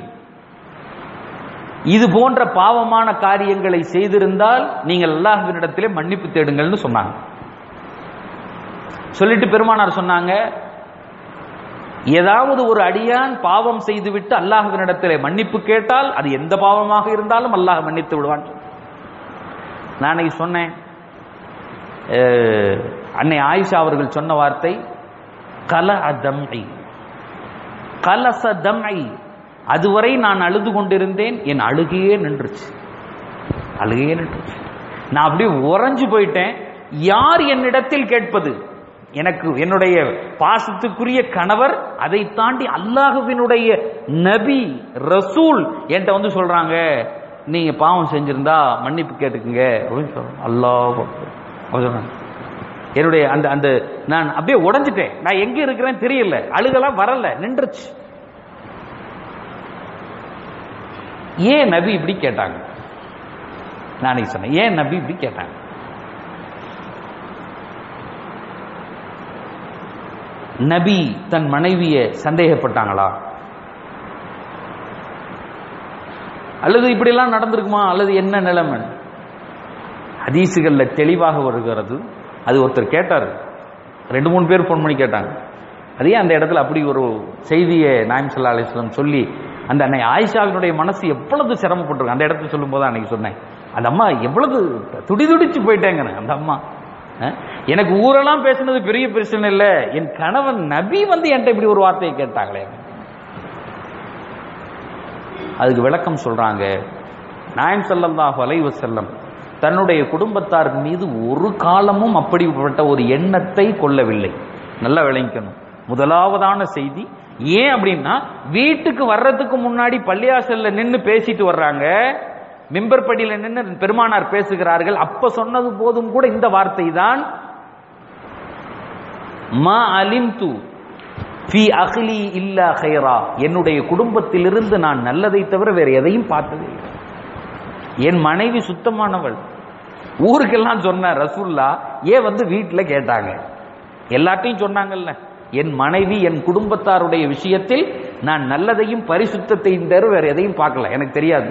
இது போன்ற பாவமான காரியங்களை செய்திருந்தால் நீங்கள் அல்லாஹ்வினிடத்திலே மன்னிப்பு தேடுங்கள்னு சொன்னாங்க சொல்லிட்டு பெருமானார் சொன்னாங்க ஏதாவது ஒரு அடியான் பாவம் செய்துவிட்டு அல்லாஹ்வினிடத்திலே மன்னிப்பு கேட்டால் அது எந்த பாவமாக இருந்தாலும் அல்லாஹ் மன்னித்து விடுவான் நான் அன்னைக்கு சொன்னேன் அஹ், அன்னை ஆயிஷா அவர்கள் சொன்ன வார்த்தை கல அதம்ஐ கலச தம்ஐ அதுவரை நான் அழுது கொண்டிருந்தேன் என் அழுகையே நின்றுச்சு அழுகையே நின்றுச்சு நான் அப்படியே உறைஞ்சு போயிட்டேன் யார் என்னிடத்தில் கேட்பது எனக்கு என்னுடைய பாசத்துக்குரிய கணவர் அதை தாண்டி அல்லாஹுவினுடைய நபி ரசூல் என்கிட்ட வந்து சொல்றாங்க நீங்க பாவம் செஞ்சிருந்தா மன்னிப்பு கேட்டுக்குங்க அப்படின்னு சொல்றாங்க அல்லாஹ் சொல்றாங்க என்னுடைய அந்த அந்த நான் அப்படியே உடைஞ்சிட்டேன் நான் எங்க இருக்கிறேன் தெரியல அழுகலாம் வரல நின்றுச்சு ஏன் நபி இப்படி கேட்டாங்க நானே சொன்னேன் ஏன் நபி இப்படி கேட்டாங்க நபி தன் மனைவியை சந்தேகப்பட்டாங்களா அல்லது இப்படியெல்லாம் நடந்திருக்குமா அல்லது என்ன நிலைமை ஹதீசுகள்ல தெளிவாக வருகிறது அது ஒருத்தர் கேட்டார் ரெண்டு மூணு பேர் ஃபோன் பண்ணி கேட்டாங்க அதே அந்த இடத்துல அப்படி ஒரு செய்தியை நாயம் சல்லா அலிஸ்லம் சொல்லி அந்த அன்னை ஆயிஷாவினுடைய மனசு எவ்வளவு சிரமப்பட்டிருக்கு அந்த இடத்துல சொல்லும் போது அன்னைக்கு சொன்னேன் அந்த அம்மா எவ்வளவு துடிதுடிச்சு போயிட்டேங்க அந்த அம்மா அஹ், எனக்கு ஊரெல்லாம் பேசுனது பெரிய பிரச்சனை இல்லை என் கணவன் நபி வந்து என்கிட்ட இப்படி ஒரு வார்த்தையை கேட்டாங்களே அதுக்கு விளக்கம் சொல்றாங்க நாயம் ஸல்லல்லாஹு அலைஹி வஸல்லம் தன்னுடைய குடும்பத்தார் மீது ஒரு காலமும் அப்படிப்பட்ட ஒரு எண்ணத்தை கொள்ளவில்லை நல்லா விளங்கிக்கணும் முதலாவதான செய்தி ஏன் அப்படின்னா வீட்டுக்கு வர்றதுக்கு முன்னாடி பள்ளியாசல்ல நின்னு பேசிட்டு வர்றாங்க மிம்பர் படியில நின்னு பெருமானார் பேசுகிறார்கள் அப்ப சொன்னது போதும் கூட இந்த வார்த்தை தான் மா அலிம்து ஃபி அஹ்லி இல்லா ஹைரா என்னுடைய குடும்பத்திலிருந்து நான் நல்லதை தவிர வேற எதையும் பார்த்ததே இல்லை என் மனைவி சுத்தமானவள் ஊருக்கெல்லாம் சொன்ன ரசூல்லா ஏன் வந்து வீட்டுல கேட்டாங்க எல்லாத்தையும் சொன்னாங்கல்ல என் மனைவி என் குடும்பத்தாருடைய விஷயத்தில் நான் நல்லதையும் பரிசுத்தத்தையும் தவிர வேற எதையும் பார்க்கல எனக்கு தெரியாது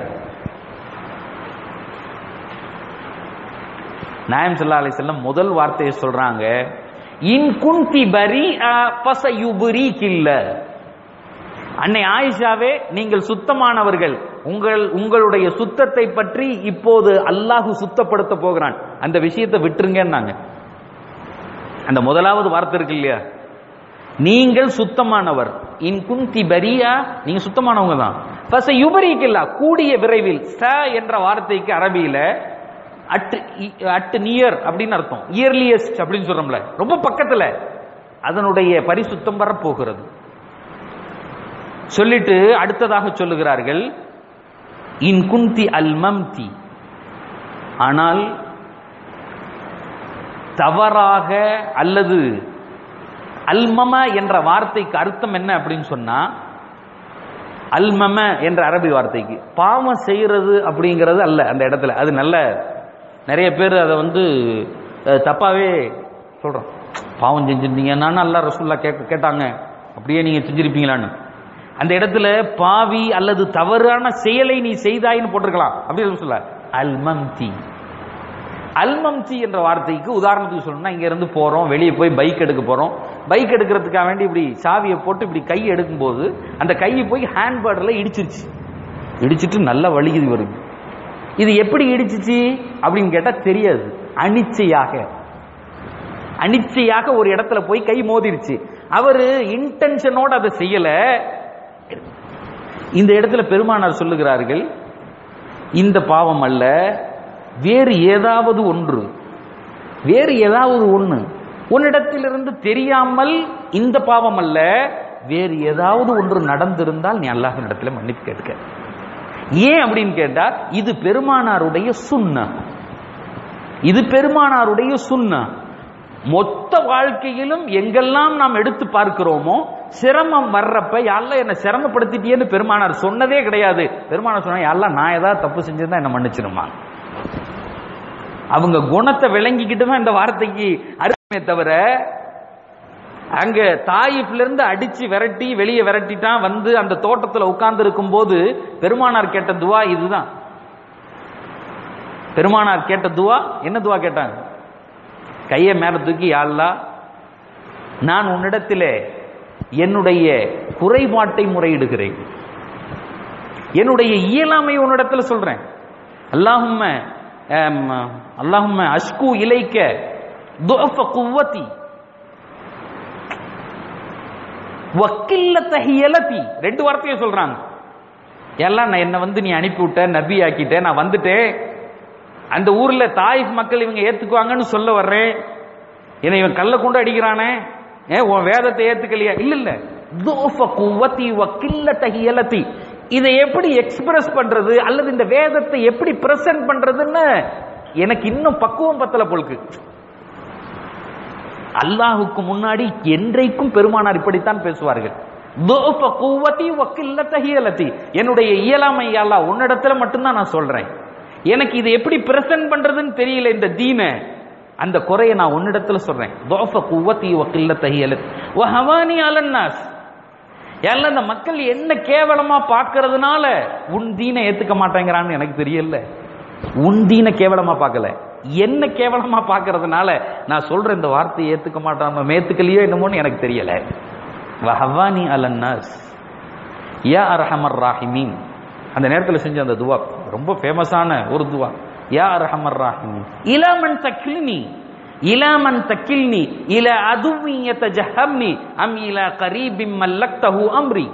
நாயம் சல்லா அலி செல்லம் முதல் வார்த்தையை சொல்றாங்க இன் குந்தி பரி பசயுபுரி கில்ல அன்னை ஆயிஷாவே நீங்கள் சுத்தமானவர்கள் உங்கள் உங்களுடைய சுத்தத்தை பற்றி இப்போது அல்லாஹு சுத்தப்படுத்த போகிறான் அந்த விஷயத்தை விட்டுருங்கன்னாங்க அந்த முதலாவது வார்த்தை இருக்கு இல்லையா நீங்கள் சுத்தமானவர் இன் குந்தி பரியா நீங்க சுத்தமானவங்க தான் பச யுபரிக்கில்லா கூடிய விரைவில் ச என்ற வார்த்தைக்கு அரபியில அட் அட் நியர் அப்படின்னு அர்த்தம் இயர்லியஸ்ட் அப்படின்னு சொல்றோம்ல ரொம்ப பக்கத்துல அதனுடைய பரிசுத்தம் வரப்போகிறது சொல்லிட்டு அடுத்ததாக சொல்லுகிறார்கள் இன் குந்தி அல் மம்தி ஆனால் தவறாக அல்லது அல்மம என்ற வார்த்தைக்கு அர்த்தம் என்ன அப்படின்னு சொன்னா அல்மம என்ற அரபி வார்த்தைக்கு பாவம் செய்யறது அப்படிங்கிறது அல்ல அந்த இடத்துல அது நல்ல நிறைய பேர் அதை வந்து அஹ், தப்பாவே சொல்றோம் பாவம் செஞ்சிருந்தீங்கன்னா நல்லா ரசூல்லா கேட்க கேட்டாங்க அப்படியே நீங்க செஞ்சிருப்பீங்களான்னு அந்த இடத்துல பாவி அல்லது தவறான செயலை நீ செய்தாயின்னு போட்டிருக்கலாம் அப்படி சொல்ல அல்மம்தி அல்மம்தி என்ற வார்த்தைக்கு உதாரணத்துக்கு சொல்லணும்னா இங்க இருந்து போறோம் வெளியே போய் பைக் எடுக்க போறோம் பைக் எடுக்கிறதுக்காக வேண்டி இப்படி சாவியை போட்டு இப்படி கை எடுக்கும்போது அந்த கையை போய் ஹேண்ட்பேர்டில் இடிச்சிருச்சு இடிச்சிட்டு நல்லா வலிக்குது வருது இது எப்படி இடிச்சிச்சு அப்படின்னு கேட்டா தெரியாது அனிச்சையாக அனிச்சையாக ஒரு இடத்துல போய் கை மோதிருச்சு அவரு இன்டென்ஷனோட அதை செய்யல இந்த இடத்துல பெருமானார் சொல்லுகிறார்கள் இந்த பாவம் அல்ல வேறு ஏதாவது ஒன்று வேறு ஏதாவது ஒன்று உன்னிடத்திலிருந்து தெரியாமல் இந்த பாவம் அல்ல வேறு ஏதாவது ஒன்று நடந்திருந்தால் நீ அல்லாஹ்விடத்துல மன்னிப்பு கேட்க ஏன் அப்படின்னு கேட்டா இது பெருமானாருடைய சுண்ண இது பெருமானாருடைய சுண்ண மொத்த வாழ்க்கையிலும் எங்கெல்லாம் நாம் எடுத்து பார்க்கிறோமோ சிரமம் வர்றப்ப யாரெல்லாம் என்ன சிரமப்படுத்திட்டியேன்னு பெருமானார் சொன்னதே கிடையாது பெருமானார் சொன்னா யாரெல்லாம் நான் ஏதாவது தப்பு செஞ்சிருந்தா என்ன மன்னிச்சிருமா அவங்க குணத்தை விளங்கிக்கிட்டு தான் இந்த வார்த்தைக்கு அருமை தவிர அங்க தாயிப்ல இருந்து அடிச்சு விரட்டி வெளியே விரட்டிட்டான் வந்து அந்த தோட்டத்துல உட்கார்ந்து இருக்கும் போது பெருமானார் கேட்ட துவா இதுதான் பெருமானார் கேட்ட துவா என்ன துவா கேட்டாங்க கையை மேல தூக்கி யாழ்லா நான் உன்னிடத்திலே என்னுடைய குறைபாட்டை முறையிடுகிறேன் என்னுடைய இயலாமை உன்னிடத்துல சொல்றேன் அல்லாஹும்ம அல்லாஹும்ம அஷ்கு இலைக்க துஅஃப குவத்தி வக்கில்லத்த ஹியலத்தி ரெண்டு வார்த்தையை சொல்றாங்க எல்லாம் நான் என்ன வந்து நீ அனுப்பிவிட்ட நபி ஆக்கிட்ட நான் வந்துட்டேன் அந்த ஊர்ல தாயிஃப் மக்கள் இவங்க ஏத்துக்குவாங்கன்னு சொல்ல வர்றேன் என்னை இவன் கல்ல கொண்டு அடிக்கிறானே ஏன் உன் வேதத்தை ஏத்துக்கலையா இல்ல இல்ல தோஃப குவத்தி வக்கில்லத்த ஹியலத்தி இதை எப்படி எக்ஸ்பிரஸ் பண்றது அல்லது இந்த வேதத்தை எப்படி பிரசன்ட் பண்றதுன்னு எனக்கு இன்னும் பக்குவம் பத்தல பொழுக்கு அல்லாஹுக்கு முன்னாடி என்றைக்கும் பெருமானார் இப்படித்தான் பேசுவார்கள் தோஃப குவத்தி வக்கில்லத்த ஹியலத்தி என்னுடைய இயலாமை அல்லா உன்னிடத்துல மட்டும்தான் நான் சொல்றேன் எனக்கு இதை எப்படி பிரசன்ட் பண்றதுன்னு தெரியல இந்த தீனை அந்த குறையை நான் உன்னிடத்துல சொல்றேன் தோஃப குவத்தி வக்கில்லத்த ஹியலத்தி வஹவானி அலன்னாஸ் எல்லாம் இந்த மக்கள் என்ன கேவலமா பார்க்கறதுனால உன் தீனை ஏத்துக்க மாட்டேங்கிறான்னு எனக்கு தெரியல உன் தீனை கேவலமா பார்க்கல என்ன கேவலமா பார்க்கறதுனால நான் சொல்ற இந்த வார்த்தையை ஏத்துக்க மாட்டான் மேத்துக்கலையோ என்னமோன்னு எனக்கு தெரியல வஹவானி அலன்னாஸ் யா அரஹமர் ராஹிமீன் அந்த நேரத்தில் செஞ்ச அந்த துவா ரொம்ப ஃபேமஸான ஒரு துவா யா அரஹமர் ராஹிமீன் இலாமன் தக்கில்னி இலாமன் தக்கில்னி இல அதுவி யதஜஹம்னி அம் இல கரீபிம் மல்லக்தஹு அம்ரி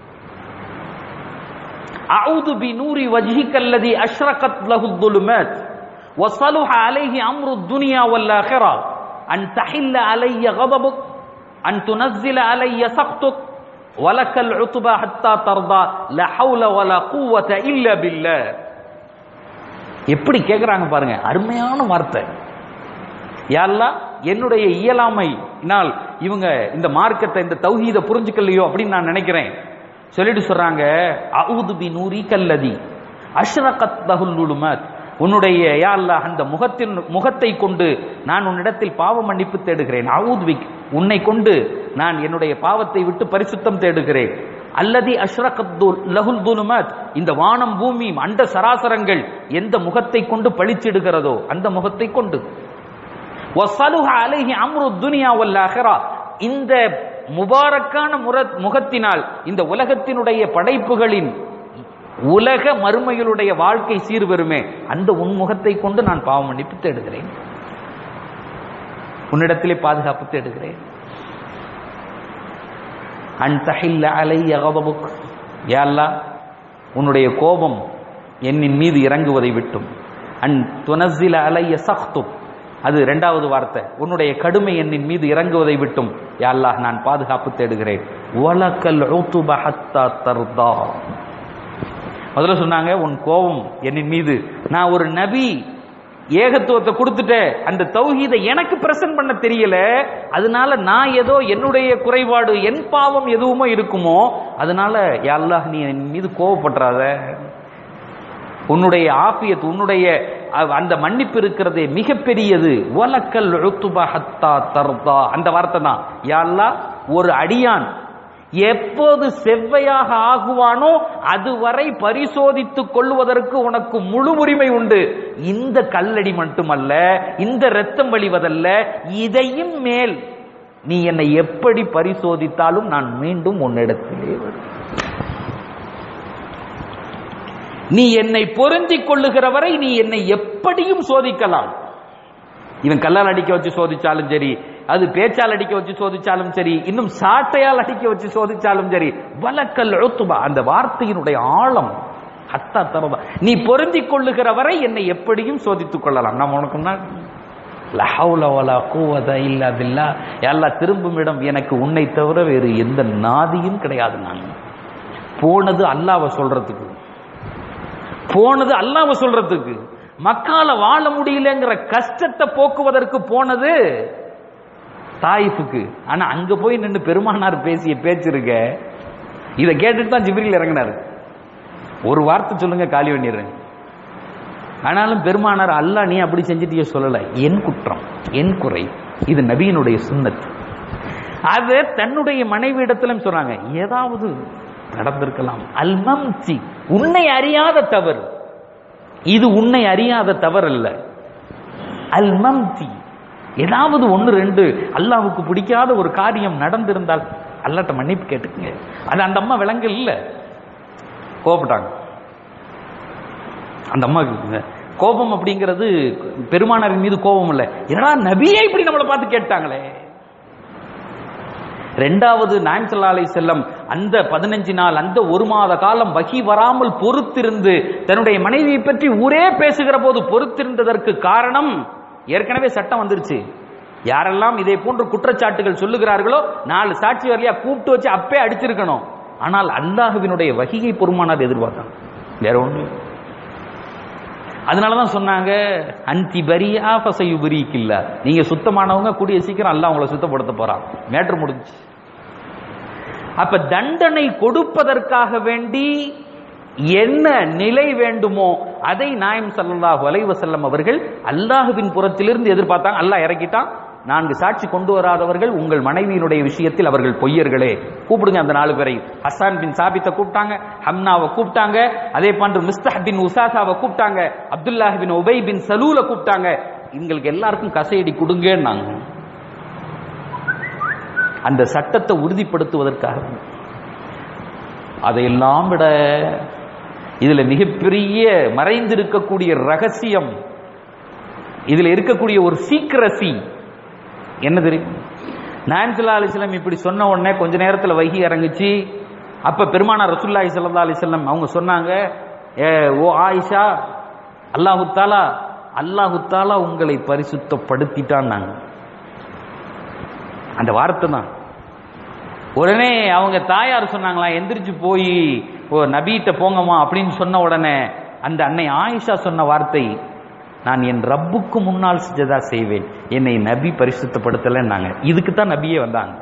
أعوذ بنور وجهك الذي أشرقت له الظلمات وصلح عليه أمر الدنيا والآخرة أن تحل علي غضبك أن تنزل علي سخطك ولك العتبى حتى ترضى لا حول ولا قوة إلا بالله எப்படி கேட்குறாங்க பாருங்க அருமையான வார்த்தை யாழ்லா என்னுடைய இயலாமையினால் இவங்க இந்த மார்க்கத்தை இந்த தௌஹீதை புரிஞ்சுக்கலையோ அப்படின்னு நான் நினைக்கிறேன் சொல்லிட்டு சொல்றாங்க அவுது பி நூரி கல்லதி அஷ்ரகத் தகுல்லுலுமத் உன்னுடைய யா அல்லாஹ் அந்த முகத்தின் முகத்தை கொண்டு நான் உன்னிடத்தில் பாவ மன்னிப்பு தேடுகிறேன் அவுத்விக் உன்னை கொண்டு நான் என்னுடைய பாவத்தை விட்டு பரிசுத்தம் தேடுகிறேன் அல்லதி அஷ்ரகத்து லகுல் துலுமத் இந்த வானம் பூமி அண்ட சராசரங்கள் எந்த முகத்தை கொண்டு பழிச்சிடுகிறதோ அந்த முகத்தை கொண்டு வசலுஹ அலைஹி அம்ரு துனியா வல் ஆஹிரா இந்த முபாரக்கான முர- முகத்தினால் இந்த உலகத்தினுடைய படைப்புகளின் உலக மறுமைகளுடைய வாழ்க்கை சீர்வருமே அந்த உன் முகத்தை கொண்டு நான் பாவம் மன்னிப்பு தேடுகிறேன் உன்னிடத்திலே பாதுகாப்பு தேடுகிறேன் அன் தஹில்ல அலைய கதபுக் யா அல்லாஹ் உன்னுடைய கோபம் என்னின் மீது இறங்குவதை விட்டும் அன் துனஸ்ஸில அலைய சக்துக் அது இரண்டாவது வார்த்தை உன்னுடைய கடுமை என்னின் மீது இறங்குவதை விட்டும் யா அல்லாஹ் நான் பாதுகாப்பு தேடுகிறேன் வலக்கல் உத்துப ஹத்தா தர்தா முதல்ல சொன்னாங்க உன் கோபம் என்னின் மீது நான் ஒரு நபி ஏகத்துவத்தை கொடுத்துட்டேன் அந்த தௌஹீதை எனக்கு பிரசன்ட் பண்ண தெரியல அதனால நான் ஏதோ என்னுடைய குறைபாடு என் பாவம் எதுவுமோ இருக்குமோ அதனால யா அல்லாஹ் நீ என் மீது கோவப்படுறாத உன்னுடைய ஆபியத் உன்னுடைய அ- அந்த மன்னிப்பு இருக்கிறதே மிகப்பெரியது வலக்கல் உத்துப ஹத்தா தர்தா அந்த வார்த்தை தான் யா அல்லாஹ் ஒரு அடியான் எப்போது செவ்வையாக ஆகுவானோ அதுவரை பரிசோதித்துக் கொள்வதற்கு உனக்கு முழு உரிமை உண்டு இந்த கல்லடி மட்டுமல்ல இந்த இரத்தம் வழிவதல்ல இதையும் மேல் நீ என்னை எப்படி பரிசோதித்தாலும் நான் மீண்டும் உன்னிடத்திலே வருவேன் நீ என்னை பொருந்திக் கொள்ளுகிறவரை நீ என்னை எப்படியும் சோதிக்கலாம் இவன் கல்லால் அடிக்க வச்சு சோதிச்சாலும் சரி அது பேச்சால் அடிக்க வச்சு சோதிச்சாலும் சரி இன்னும் சாட்டையால் அடிக்க வச்சு சோதிச்சாலும் சரி வலக்கல் எழுத்துபா அந்த வார்த்தையினுடைய ஆழம் ஹத்தா தரதா நீ பொருந்திக் கொள்ளுகிறவரை என்னை எப்படியும் சோதித்துக் கொள்ளலாம் நான் உனக்கு முன்னாடி லா ஹவுல வலா குவத இல்லா பில்லா எல்லாம் திரும்பும் இடம் எனக்கு உன்னை தவிர வேறு எந்த நாதியும் கிடையாது நான் போனது அல்லாஹ்வை சொல்றதுக்கு போனது அல்லாஹ்வை சொல்றதுக்கு மக்கால வாழ முடியலங்கிற கஷ்டத்தை போக்குவதற்கு போனது தாயிஃபுக்கு ஆனா அங்க போய் நின்று பெருமானார் பேசிய பேச்சு இருக்க இதை கேட்டுட்டு தான் ஜிப்ரில் இறங்கினாரு ஒரு வார்த்தை சொல்லுங்க காலி பண்ணிடுறேன் ஆனாலும் பெருமானார் அல்லாஹ் நீ அப்படி செஞ்சிட்டியோ சொல்லல என் குற்றம் என் குறை இது நபியினுடைய சுன்னத் அது தன்னுடைய மனைவியிடத்திலும் சொன்னாங்க ஏதாவது நடந்திருக்கலாம் அல்மம்சி உன்னை அறியாத தவறு இது உன்னை அறியாத தவறு அல்ல அல்மம்தி ஏதாவது ஒன்று ரெண்டு அல்லாவுக்கு பிடிக்காத ஒரு காரியம் நடந்திருந்தால் அல்லாட்ட மன்னிப்பு கேட்டுக்குங்க அது அந்த அம்மா விலங்கு இல்ல கோபப்பட்டாங்க அந்த அம்மாவுக்கு கோபம் அப்படிங்கிறது பெருமானாரின் மீது கோபம் இல்ல ஏன்னா நபியே இப்படி நம்மளை பார்த்து கேட்டாங்களே ரெண்டாவது நாயம் சல்லா அலை செல்லம் அந்த பதினஞ்சு நாள் அந்த ஒரு மாத காலம் வகி வராமல் பொறுத்திருந்து தன்னுடைய மனைவியை பற்றி ஊரே பேசுகிற போது பொறுத்திருந்ததற்கு காரணம் ஏற்கனவே சட்டம் வந்துருச்சு யாரெல்லாம் இதே போன்ற குற்றச்சாட்டுகள் சொல்லுகிறார்களோ நாலு சாட்சி வரலையா கூப்பிட்டு வச்சு அப்பே அடிச்சிருக்கணும் ஆனால் அல்லாஹுவினுடைய வகியை பொறுமானார் எதிர்பார்த்தான் வேற ஒண்ணு அதனாலதான் சொன்னாங்க அந்தி பரியா பசையுபரிக்கில்ல நீங்க சுத்தமானவங்க கூடிய சீக்கிரம் அல்லாஹ் உங்களை சுத்தப்படுத்த போறான் மேட்ரு முடிஞ்சு அப்ப தண்டனை கொடுப்பதற்காக வேண்டி என்ன நிலை வேண்டுமோ அதை நாயம் ஸல்லல்லாஹு அலைஹி வஸல்லம் அவர்கள் அல்லாஹுவின் புறத்திலிருந்து எதிர்பார்த்தாங்க அல்லாஹ் இறக்கிட்டான் நான்கு சாட்சி கொண்டு வராதவர்கள் உங்கள் மனைவியினுடைய விஷயத்தில் அவர்கள் பொய்யர்களே கூப்பிடுங்க அந்த நாலு பேரை ஹசான் பின் சாபித்தை கூப்பிட்டாங்க ஹம்னாவை கூப்பிட்டாங்க அதே போன்று மிஸ்தஹ் பின் உசாசாவை கூப்பிட்டாங்க அப்துல்லாஹ் பின் உபை பின் சலூல கூப்பிட்டாங்க இவங்களுக்கு எல்லாருக்கும் கசையடி கொடுங்கன்னாங்க அந்த சட்டத்தை உறுதிப்படுத்துவதற்காக அதையெல்லாம் விட இதுல மிகப்பெரிய மறைந்திருக்கக்கூடிய ரகசியம் இதுல இருக்கக்கூடிய ஒரு சீக்கிரசி என்ன தெரியும் நான்சல்லா அலிஸ்லாம் இப்படி சொன்ன உடனே கொஞ்ச நேரத்துல வைகி இறங்குச்சு அப்ப பெருமானார் ரசூல்லாஹி ஸல்லல்லாஹு அலைஹி வஸல்லம் அவங்க சொன்னாங்க ஏ ஓ ஆயிஷா அல்லாஹு தாலா அல்லாஹு தாலா உங்களை பரிசுத்தப்படுத்திட்டான்னாங்க அந்த வார்த்தை தான் உடனே அவங்க தாயார் சொன்னாங்களா எந்திரிச்சு போய் ஓ நபிகிட்ட போங்கம்மா அப்படின்னு சொன்ன உடனே அந்த அன்னை ஆயிஷா சொன்ன வார்த்தை நான் என் ரப்புக்கு முன்னால் சிஜதா செய்வேன் என்னை நபி பரிசுத்தப்படுத்தலைன்னாங்க இதுக்கு தான் நபியே வந்தாங்க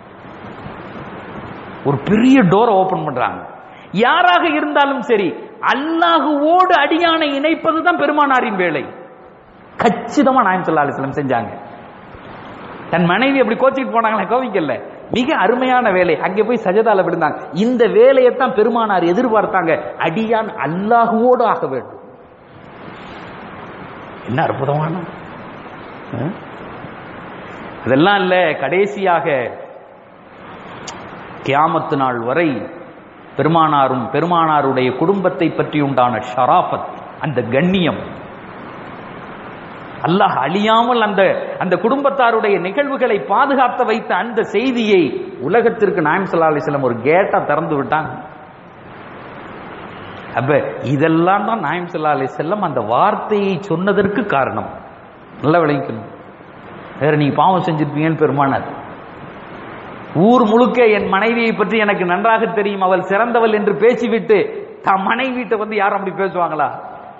ஒரு பெரிய டோரை ஓபன் பண்றாங்க யாராக இருந்தாலும் சரி அல்லாஹுவோடு அடியானை இணைப்பது தான் பெருமானாரின் வேலை கச்சிதமா நாயம் சொல்லா அலிஸ்லம் செஞ்சாங்க தன் மனைவி அப்படி கோச்சிட்டு போனாங்களே கோவிக்கல மிக அருமையான வேலை அங்கே போய் சஜதால விழுந்தாங்க இந்த வேலையைத்தான் பெருமானார் எதிர்பார்த்தாங்க அடியான் அல்லாஹுவோடு ஆக வேண்டும் என்ன அற்புதமான ஆ? அதெல்லாம் இல்ல கடைசியாக கியாமத்து நாள் வரை பெருமானாரும் பெருமானாருடைய குடும்பத்தை பற்றி உண்டான ஷராஃபத் அந்த கண்ணியம் அல்லாஹ் அழியாமல் அந்த அந்த குடும்பத்தாருடைய நிகழ்வுகளை பாதுகாத்த வைத்த அந்த செய்தியை உலகத்திற்கு நாயம் சல்லா அலிஸ்லாம் ஒரு கேட்டா திறந்து விட்டாங்க அப்ப இதெல்லாம் தான் நாயம் சல்லா அலிஸ்லாம் அந்த வார்த்தையை சொன்னதற்கு காரணம் நல்லா விளங்கிக்கணும் வேற நீங்க பாவம் செஞ்சிருப்பீங்கன்னு பெருமானார் ஊர் முழுக்க என் மனைவியை பற்றி எனக்கு நன்றாக தெரியும் அவள் சிறந்தவள் என்று பேசிவிட்டு தம் மனைவிட்ட வந்து யாரும் அப்படி பேசுவாங்களா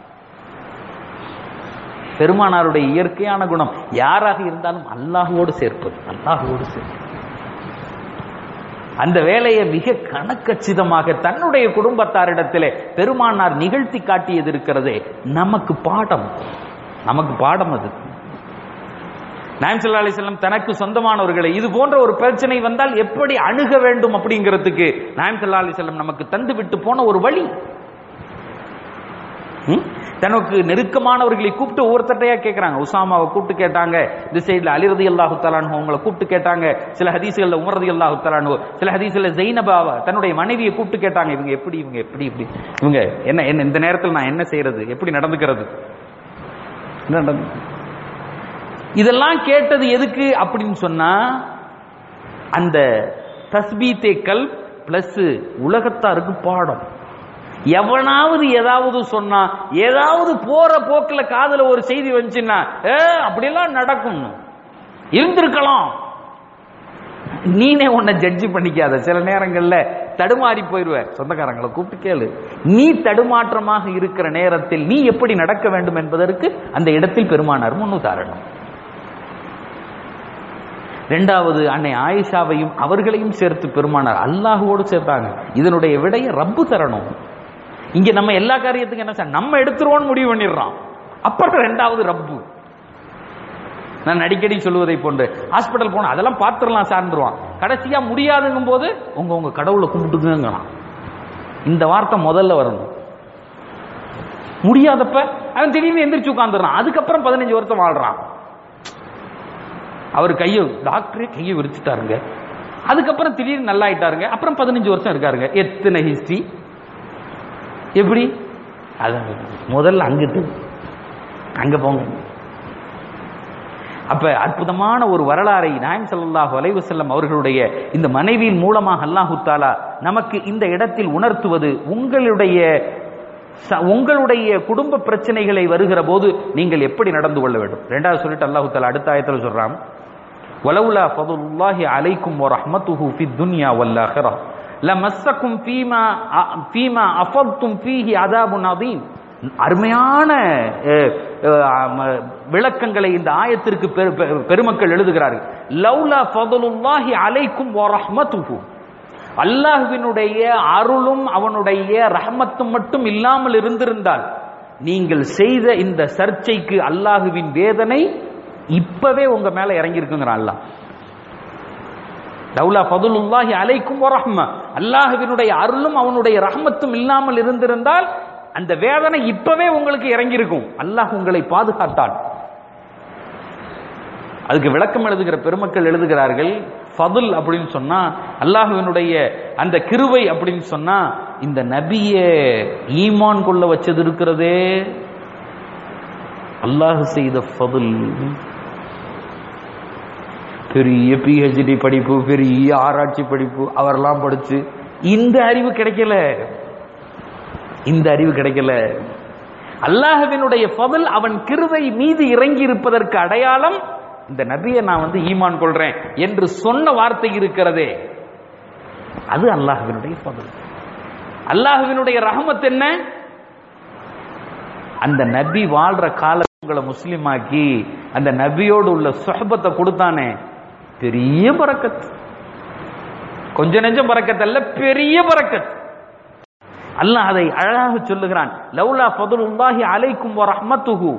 பெருமானாருடைய இயற்கையான குணம் யாராக இருந்தாலும் அல்லாஹுவோடு சேர்ப்பது அல்லாஹுவோடு சேர்ப்பது அந்த வேலையை மிக கணக்கச்சிதமாக தன்னுடைய குடும்பத்தாரிடத்திலே பெருமானார் நிகழ்த்தி காட்டியது இருக்கிறதே நமக்கு பாடம் நமக்கு பாடம் அது நாயம் சல்லா அலிஸ்லாம் தனக்கு சொந்தமானவர்களை இது போன்ற ஒரு பிரச்சனை வந்தால் எப்படி அணுக வேண்டும் அப்படிங்கிறதுக்கு நாயம் சல்லா அலிஸ்லாம் நமக்கு தந்து விட்டு போன ஒரு வழி ம்? தனக்கு நெருக்கமானவர்களை கூப்பிட்டு ஒவ்வொருத்தட்டையா கேட்கறாங்க உசாமாவை கூப்பிட்டு கேட்டாங்க இந்த சைடுல அலிரதி அல்லாஹு தலானு அவங்களை கூப்பிட்டு கேட்டாங்க சில ஹதீசுகள்ல உமரதி அல்லாஹு தலானு சில ஹதீசுல ஜெயினபாவா தன்னுடைய மனைவியை கூப்பிட்டு கேட்டாங்க இவங்க எப்படி இவங்க எப்படி இப்படி இவங்க என்ன என்ன இந்த நேரத்தில் நான் என்ன செய்யறது எப்படி நடந்துக்கிறது என்ன நடந்து இதெல்லாம் கேட்டது எதுக்கு அப்படின்னு சொன்னா அந்த தஸ்பீத்தே கல் பிளஸ் உலகத்தாருக்கு பாடம் எவனாவது ஏதாவது சொன்னா ஏதாவது போற போக்குல காதுல ஒரு செய்தி வந்துச்சுன்னா ஏ அப்படியெல்லாம் நடக்கும் இருந்திருக்கலாம் நீனே உன்னை ஜட்ஜி பண்ணிக்காத சில நேரங்கள்ல தடுமாறி போயிருவ சொந்தக்காரங்களை கூப்பிட்டு கேளு நீ தடுமாற்றமாக இருக்கிற நேரத்தில் நீ எப்படி நடக்க வேண்டும் என்பதற்கு அந்த இடத்தில் பெருமானார் முன்னுதாரணம் ரெண்டாவது அன்னை ஆயிஷாவையும் அவர்களையும் சேர்த்து பெருமானார் அல்லாஹுவோடு சேர்த்தாங்க இதனுடைய விடைய ரப்பு தரணும் இங்க நம்ம எல்லா காரியத்துக்கும் என்ன செய்ய- நம்ம எடுத்துருவோம்னு முடிவு பண்ணிடுறோம் அப்புறம் ரெண்டாவது ரப்பு நான் அடிக்கடி சொல்லுவதை போன்று ஹாஸ்பிட்டல் போன அதெல்லாம் பார்த்துடலாம் சார்ந்துருவான் கடைசியா முடியாதுங்கும் போது உங்க உங்க கடவுளை கும்பிட்டுக்குங்கலாம் இந்த வார்த்தை முதல்ல வரணும் முடியாதப்ப அவன் திடீர்னு எந்திரிச்சு உட்காந்துறான் அதுக்கப்புறம் பதினஞ்சு வருஷம் வாழ்றான் அவர் கையை டாக்டரே கையை விரிச்சுட்டாருங்க அதுக்கப்புறம் திடீர்னு நல்லா ஆயிட்டாருங்க அப்புறம் பதினஞ்சு வருஷம் இருக்காருங்க எத்தனை ஹிஸ்டரி எப்படி அதான் முதல்ல அங்கிட்டு அங்க போங்க அப்ப அற்புதமான ஒரு வரலாறை நாயம் ஸல்லல்லாஹு அலைஹி வஸல்லம் அவர்களுடைய இந்த மனைவியின் மூலமாக அல்லாஹு தாலா நமக்கு இந்த இடத்தில் உணர்த்துவது உங்களுடைய ச- உங்களுடைய குடும்ப பிரச்சனைகளை வருகிற போது நீங்கள் எப்படி நடந்து கொள்ள வேண்டும் ரெண்டாவது சொல்லிட்டு அல்லாஹு தாலா அடுத்த ஆயத்துல சொல்றான் வலவுலா ஃபதுல்லாஹி அலைக்கும் வரஹ்மத்துஹு ஃபித் துன்யா வல் ஆখিরা லமஸ்ஸக்கும் ஃபீமா அ- ஃபீமா அஃபத்தும் ஃபீஹி அதாபுன் அதீம் அருமையான அஹ், அஹ், ம- விளக்கங்களை இந்த ஆயத்திற்கு பெரு- பெரு- பெருமக்கள் எழுதுகிறார்கள் லவ்லா ஃபதுலுல்லாஹி அலைக்கும் வரஹ்மத்துஹு அல்லாஹ்வினுடைய அருளும் அவனுடைய ரஹமத்தும் மட்டும் இல்லாமல் இருந்திருந்தால் நீங்கள் செய்த இந்த சர்ச்சைக்கு அல்லாஹுவின் வேதனை இப்பவே உங்க மேல இறங்கி இருக்குங்கிறான் அல்லாஹ் லவ்லா ஃபதுலுல்லாஹி அலைக்கும் வரஹ்ம அல்லாஹ்வினுடைய அருளும் அவனுடைய ரஹமத்தும் இல்லாமல் இருந்திருந்தால் அந்த வேதனை இப்பவே உங்களுக்கு இறங்கி இருக்கும் அல்லாஹ் உங்களை பாதுகாத்தான் அதுக்கு விளக்கம் எழுதுகிற பெருமக்கள் எழுதுகிறார்கள் ஃபதுல் அப்படின்னு சொன்னா அல்லாஹ்வினுடைய அந்த கிருவை அப்படின்னு சொன்னா இந்த நபியை ஈமான் கொள்ள வச்சது இருக்கிறதே அல்லாஹ் செய்த ஃபதுல் பெரிய பிஹெச்டி படிப்பு பெரிய ஆராய்ச்சி படிப்பு அவரெல்லாம் படிச்சு இந்த அறிவு கிடைக்கல இந்த அறிவு கிடைக்கல அல்லாஹ்வினுடைய ஃபதுல் அவன் கிருவை மீது இறங்கி இருப்பதற்கு அடையாளம் இந்த நபியை நான் வந்து ஈமான் கொள்றேன் என்று சொன்ன வார்த்தை இருக்கிறதே அது அல்லாஹ்வினுடைய ஃபதுல் அல்லாஹ்வினுடைய ரஹமத் என்ன அந்த நபி வாழ்ற கால உங்களை முஸ்லிமாக்கி அந்த நபியோடு உள்ள சுஹபத்தை கொடுத்தானே பெரிய பரக்கத் கொஞ்ச நெஞ்சம் பரக்கத் அல்ல பெரிய பரக்கத் அல்லாஹ் அதை அழகாக சொல்லுகிறான் லவ்லா ஃபதுலுல்லாஹி அலைக்கும் வ ரஹ்மத்துஹு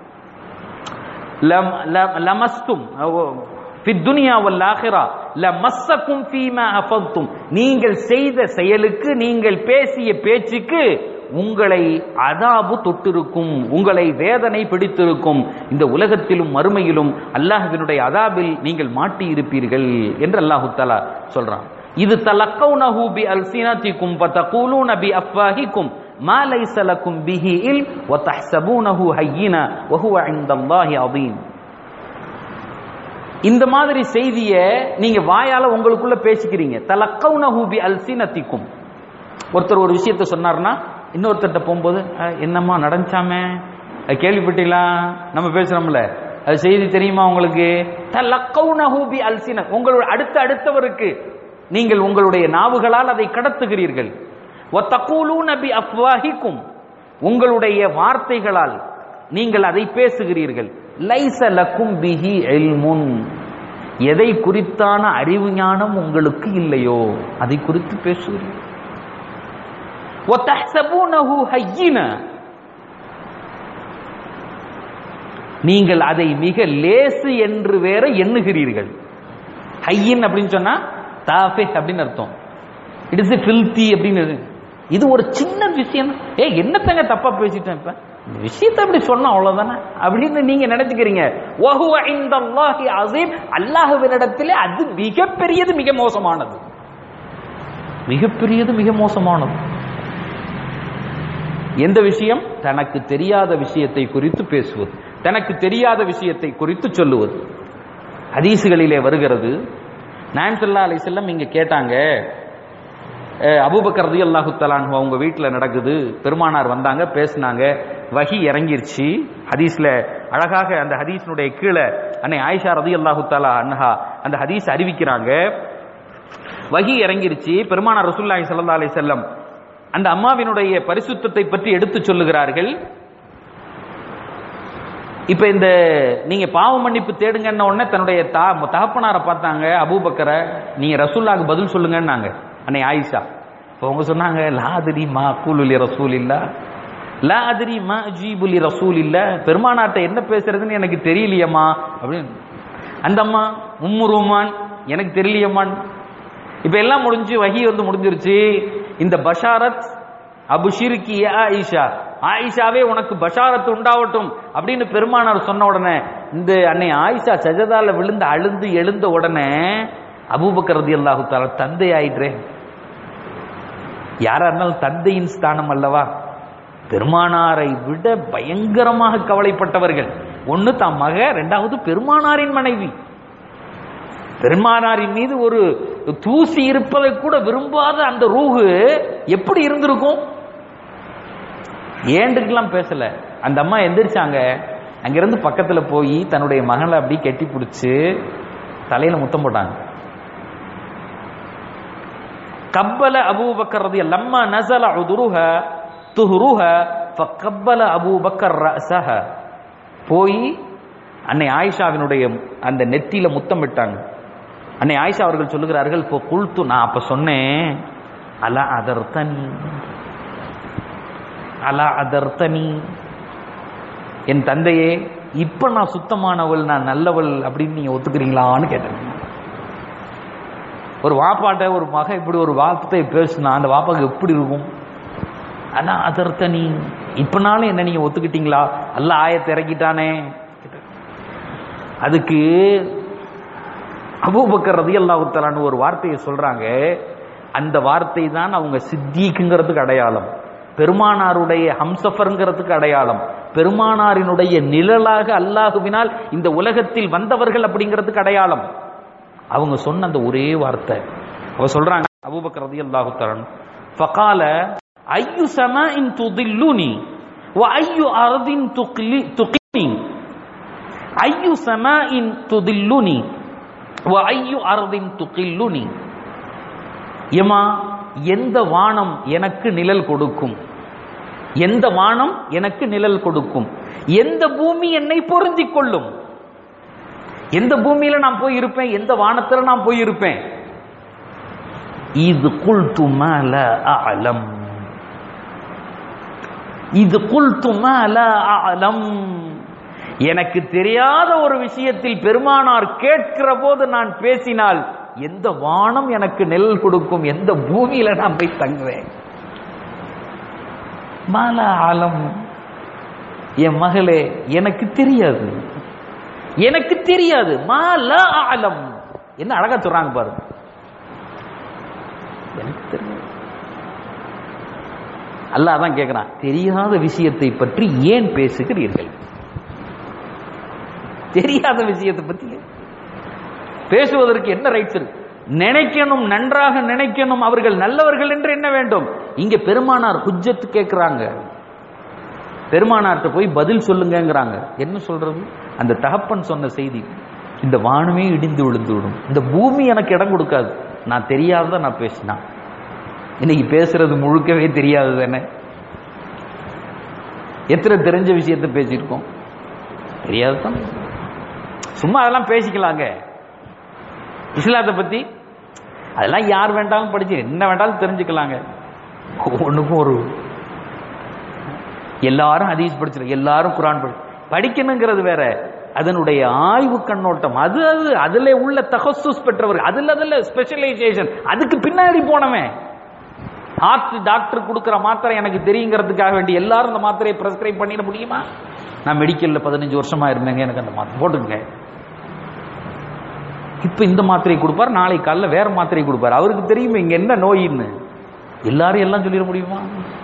லம் லம்- லமஸ்தும் ஃபித் துனியா வல் ஆখিরা லமஸ்ஸக்கும் ஃபீமா அஃபத்தும் நீங்கள் செய்த செயலுக்கு நீங்கள் பேசிய பேச்சுக்கு உங்களை அதாபு தொட்டிருக்கும் உங்களை வேதனை பிடித்திருக்கும் இந்த உலகத்திலும் மறுமையிலும் அல்லாஹ்வினுடைய அதாபில் நீங்கள் மாட்டி இருப்பீர்கள் என்று அல்லாஹு தஆலா சொல்றான் இது தலக்கவுனஹு பி அல்சினதிக்கும் ஃபதகூலூன பி அஃவாஹிக்கும் மா லைஸ லக்கும் பிஹி இல்ம் வ தஹ்சபூனஹு ஹய்யினா வ ஹுவ இன்தல்லாஹி அதீம் இந்த மாதிரி செய்தியை நீங்க வாயால உங்களுக்குள்ள பேசிக்கிறீங்க தலக்கவுனஹு பி அல்சினதிக்கும் ஒருத்தர் ஒரு விஷயத்த சொன்னார்னா இன்னொருத்தர்ட்ட போகும்போது "அஹ், என்னம்மா நடந்துச்சாமே அது கேள்விப்பட்டீங்களா நம்ம பேசுறோம்ல அது செய்தி தெரியுமா உங்களுக்கு தலக்கவுனஹு பி அல்சின உங்களோட அடுத்த அடுத்தவருக்கு நீங்கள் உங்களுடைய நாவுகளால் அதை கடத்துகிறீர்கள் وَتَقُولُونَ بِأَفْوَاهِكُمْ உங்களுடைய வார்த்தைகளால் நீங்கள் அதை பேசுகிறீர்கள் லைஸ லக்கும் பிஹி இல்முன் எதை குறித்தான அறிவு ஞானம் உங்களுக்கு இல்லையோ அதை குறித்து பேசுகிறீர்கள் وَتَحْسَبُونَهُ هَيِّنًا நீங்கள் அதை மிக லேசு என்று வேற எண்ணுகிறீர்கள் ஹையின் அப்படின்னு சொன்னா தாஃபே அப்படின்னு அர்த்தம் இட் இஸ் ஃபில்தி அப்படின்னு இருக்கு. இது ஒரு சின்ன விஷயம் ஏ என்னத்தங்க தப்பா பேசிட்டேன் இப்ப இந்த விஷயத்தை அப்படி சொன்னா அவ்வளவுதானே அப்படின்னு நீங்க நினைச்சுக்கிறீங்க வஹுவ இந்தல்லாஹி அஸீம் அல்லாஹ்வினிடத்திலே அது மிகப்பெரியது மிக மோசமானது மிகப்பெரியது மிக மோசமானது எந்த விஷயம் தனக்கு தெரியாத விஷயத்தை குறித்து பேசுவது தனக்கு தெரியாத விஷயத்தை குறித்து சொல்லுவது ஹதீசுகளிலே வருகிறது நாயம் சல்லா அலி செல்லம் இங்க கேட்டாங்க அஹ், அபூபக்கர் ரதி அல்லாஹு தலான் அவங்க வீட்டில் நடக்குது பெருமானார் வந்தாங்க பேசினாங்க வஹி இறங்கிருச்சு ஹதீஸ்ல அழகாக அந்த ஹதீஸினுடைய கீழே அன்னை ஆயிஷா ரதி அல்லாஹு தலா அன்ஹா அந்த ஹதீஸ் அறிவிக்கிறாங்க வஹி இறங்கிருச்சு பெருமானார் ரசூலுல்லாஹி ஸல்லல்லாஹு அலைஹி வஸல்லம் அந்த அம்மாவினுடைய பரிசுத்தத்தை பற்றி எடுத்து சொல்லுகிறார்கள் இப்ப இந்த நீங்க பாவ மன்னிப்பு தேடுங்கன்ன உடனே தன்னுடைய தா தகப்பனாரை பார்த்தாங்க அபூபக்கரை நீங்க ரசூல்லாக்கு பதில் சொல்லுங்கன்னாங்க அன்னை ஆயிஷா இப்போ அவங்க சொன்னாங்க லாதிரி மா கூலுலி ரசூல் இல்லா லா அதிரி மா ஜீபுலி ரசூல் இல்ல பெருமானாட்ட என்ன பேசுறதுன்னு எனக்கு தெரியலையம்மா அப்படின்னு அந்த அம்மா உம்மு ரூமான் எனக்கு தெரியலையம்மான் இப்ப எல்லாம் முடிஞ்சு வகி வந்து முடிஞ்சிருச்சு இந்த பஷாரத் அபுஷிருக்கி ஆயிஷா ஆயிஷாவே உனக்கு பஷாரத் உண்டாவட்டும் அப்படின்னு பெருமானார் சொன்ன உடனே இந்த அன்னை ஆயிஷா சஜதால விழுந்து அழுந்து எழுந்த உடனே அபூபக்கர் ரலியல்லாஹு தஆலா தந்தை ஆயிற்றே யாரா இருந்தாலும் தந்தையின் ஸ்தானம் அல்லவா பெருமானாரை விட பயங்கரமாக கவலைப்பட்டவர்கள் ஒன்னு தம் மக ரெண்டாவது பெருமானாரின் மனைவி பெருமானாரின் மீது ஒரு தூசி இருப்பதை கூட விரும்பாத அந்த ரூஹு எப்படி இருந்திருக்கும் ஏண்டுக்கெல்லாம் பேசல அந்த அம்மா எந்திரிச்சாங்க அங்கிருந்து பக்கத்துல போய் தன்னுடைய மகளை அப்படி கெட்டி பிடிச்சு தலையில முத்தம் போட்டாங்க கப்பல அபூபக்கர் ரதி லம்மா நசல உதுருஹ துஹ்ருஹ ஃபக்கப்பல அபூபக்கர் ரஸஹ போய் அன்னை ஆயிஷாவினுடைய அந்த நெத்தியில முத்தம் விட்டாங்க அன்னை ஆயிஷா அவர்கள் சொல்லுகிறார்கள் இப்போ குல்து நான் அப்ப சொன்னேன் அலா அதர்த்தனி அலா அதர்த்தனி என் தந்தையே இப்ப நான் சுத்தமானவள் நான் நல்லவள் அப்படின்னு நீங்க ஒத்துக்கிறீங்களான்னு கேட்டேன் ஒரு வாப்பாட்ட ஒரு மக இப்படி ஒரு வார்த்தை பேசுனா அந்த வாப்பாக்கு எப்படி இருக்கும் ஆனா அதர்த்தனி இப்பனாலும் என்ன நீங்க ஒத்துக்கிட்டீங்களா அல்ல ஆயத்தை இறக்கிட்டானே அதுக்கு அபூபக்கர் ரதியல்லாஹு தஆலான்னு ஒரு வார்த்தையை சொல்றாங்க அந்த வார்த்தை தான் அவங்க சித்திக்குங்கிறதுக்கு அடையாளம் பெருமானாருடைய ஹம்சஃபருங்கிறதுக்கு அடையாளம் பெருமானாரினுடைய நிழலாக அல்லாஹுவினால் இந்த உலகத்தில் வந்தவர்கள் அப்படிங்கிறதுக்கு அடையாளம் அவங்க சொன்ன அந்த ஒரே வார்த்தை அவ சொல்றாங்க அபூபக்கர் ரதியல்லாஹு தஆலா ஃபகால ஐயு சமாஇன் துதில்லுனி வ ஐயு அர்தின் துக்லி துகினி ஐயு சமாஇன் துதில்லுனி வ ஐயு அர்தின் துகில்லுனி எமா எந்த வானம் எனக்கு நிழல் கொடுக்கும் எந்த வானம் எனக்கு நிழல் கொடுக்கும் எந்த பூமி என்னை பொருந்திக் கொள்ளும் எந்த பூமியில நான் போய் இருப்பேன் எந்த வானத்துல நான் போய் இருப்பேன் இது குல்து மால அலம் இது குல்து மால அலம் எனக்கு தெரியாத ஒரு விஷயத்தில் பெருமானார் கேட்கிற போது நான் பேசினால் எந்த வானம் எனக்கு நெல் கொடுக்கும் எந்த பூமியில நான் போய் தங்குவேன் மாலா ஆலம் என் மகளே எனக்கு தெரியாது எனக்கு தெரியாது மாலா ஆலம் என்ன அழகா சொல்றாங்க பாருங்க எனக்கு தெரியாது அல்லாஹ் தான் கேட்கிறான் தெரியாத விஷயத்தை பற்றி ஏன் பேசுகிறீர்கள் தெரியாத விஷயத்தை பத்தி ஏன்? பேசுவதற்கு என்ன ரைட்ஸ் இருக்கு நினைக்கணும் நன்றாக நினைக்கணும் அவர்கள் நல்லவர்கள் என்று என்ன வேண்டும் இங்க பெருமானார் ஹுஜ்ஜத் கேட்கிறாங்க பெருமானார்ட்ட போய் பதில் சொல்லுங்கங்கிறாங்க என்ன சொல்றது அந்த தகப்பன் சொன்ன செய்தி இந்த வானமே இடிந்து விழுந்து விடும் இந்த பூமி எனக்கு இடம் கொடுக்காது நான் தெரியாததை நான் பேசினா இன்னைக்கு பேசுறது முழுக்கவே தெரியாது தானே எத்தனை தெரிஞ்ச விஷயத்தை பேசியிருக்கோம் தெரியாது தான் சும்மா அதெல்லாம் பேசிக்கலாங்க இஸ்லாத்தை பத்தி அதெல்லாம் யார் வேண்டாலும் படிச்சு என்ன வேண்டாலும் தெரிஞ்சுக்கலாங்க ஒண்ணுக்கும் ஒரு எல்லாரும் ஹதீஸ் படிச்சிருக்க எல்லாரும் குரான் படி படிக்கணுங்கிறது வேற அதனுடைய ஆய்வு கண்ணோட்டம் அது அது அதுல உள்ள தகசூஸ் பெற்றவர் அதுல அதுல ஸ்பெஷலைசேஷன் அதுக்கு பின்னாடி போனவன் ஹார்ட் டாக்டர் கொடுக்குற மாத்திரை எனக்கு தெரியுங்கிறதுக்காக வேண்டி எல்லாரும் இந்த மாத்திரையை பிரெஸ்கிரைப் பண்ணிட முடியுமா நான் மெடிக்கல்ல பதினஞ்சு வருஷமா இருந்தேங்க எனக்கு அந்த மாத்திரை போட்டுங்க இப்ப இந்த மாத்திரை கொடுப்பார் நாளை காலைல வேற மாத்திரை கொடுப்பார் அவருக்கு தெரியுமே இங்க என்ன நோயின்னு எல்லாரும் எல்லாம் சொல்லிட முடியுமா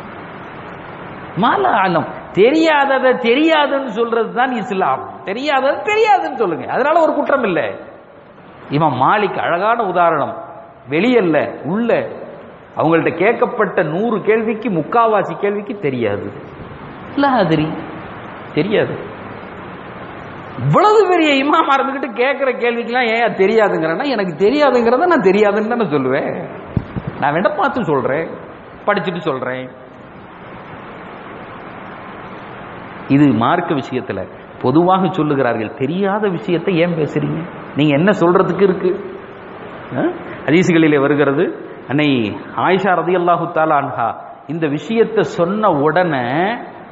மாலா ஆலம் தெரியாததை தெரியாதுன்னு சொல்றது தான் இஸ்லாம் தெரியாதது தெரியாதுன்னு சொல்லுங்க அதனால ஒரு குற்றம் இல்லை இவன் மாலிக் அழகான உதாரணம் வெளியல்ல உள்ள அவங்கள்ட்ட கேட்கப்பட்ட நூறு கேள்விக்கு முக்காவாசி கேள்விக்கு தெரியாது லாதிரி தெரியாது இவ்வளவு பெரிய இமாமா இருந்துகிட்டு கேட்கிற கேள்விக்கெல்லாம் ஏன் தெரியாதுங்கிறேன்னா எனக்கு தெரியாதுங்கிறத நான் தெரியாதுன்னு தானே சொல்லுவேன் நான் வேண்ட பார்த்து சொல்றேன் படிச்சுட்டு சொல்றேன் இது மார்க்க விஷயத்துல பொதுவாக சொல்லுகிறார்கள் தெரியாத விஷயத்தை ஏன் பேசுறீங்க நீங்க என்ன சொல்றதுக்கு இருக்கு அஹ்? ஹதீசுகளிலே வருகிறது அன்னை ஆயிஷா ரதி அல்லாஹு அன்ஹா இந்த விஷயத்தை சொன்ன உடனே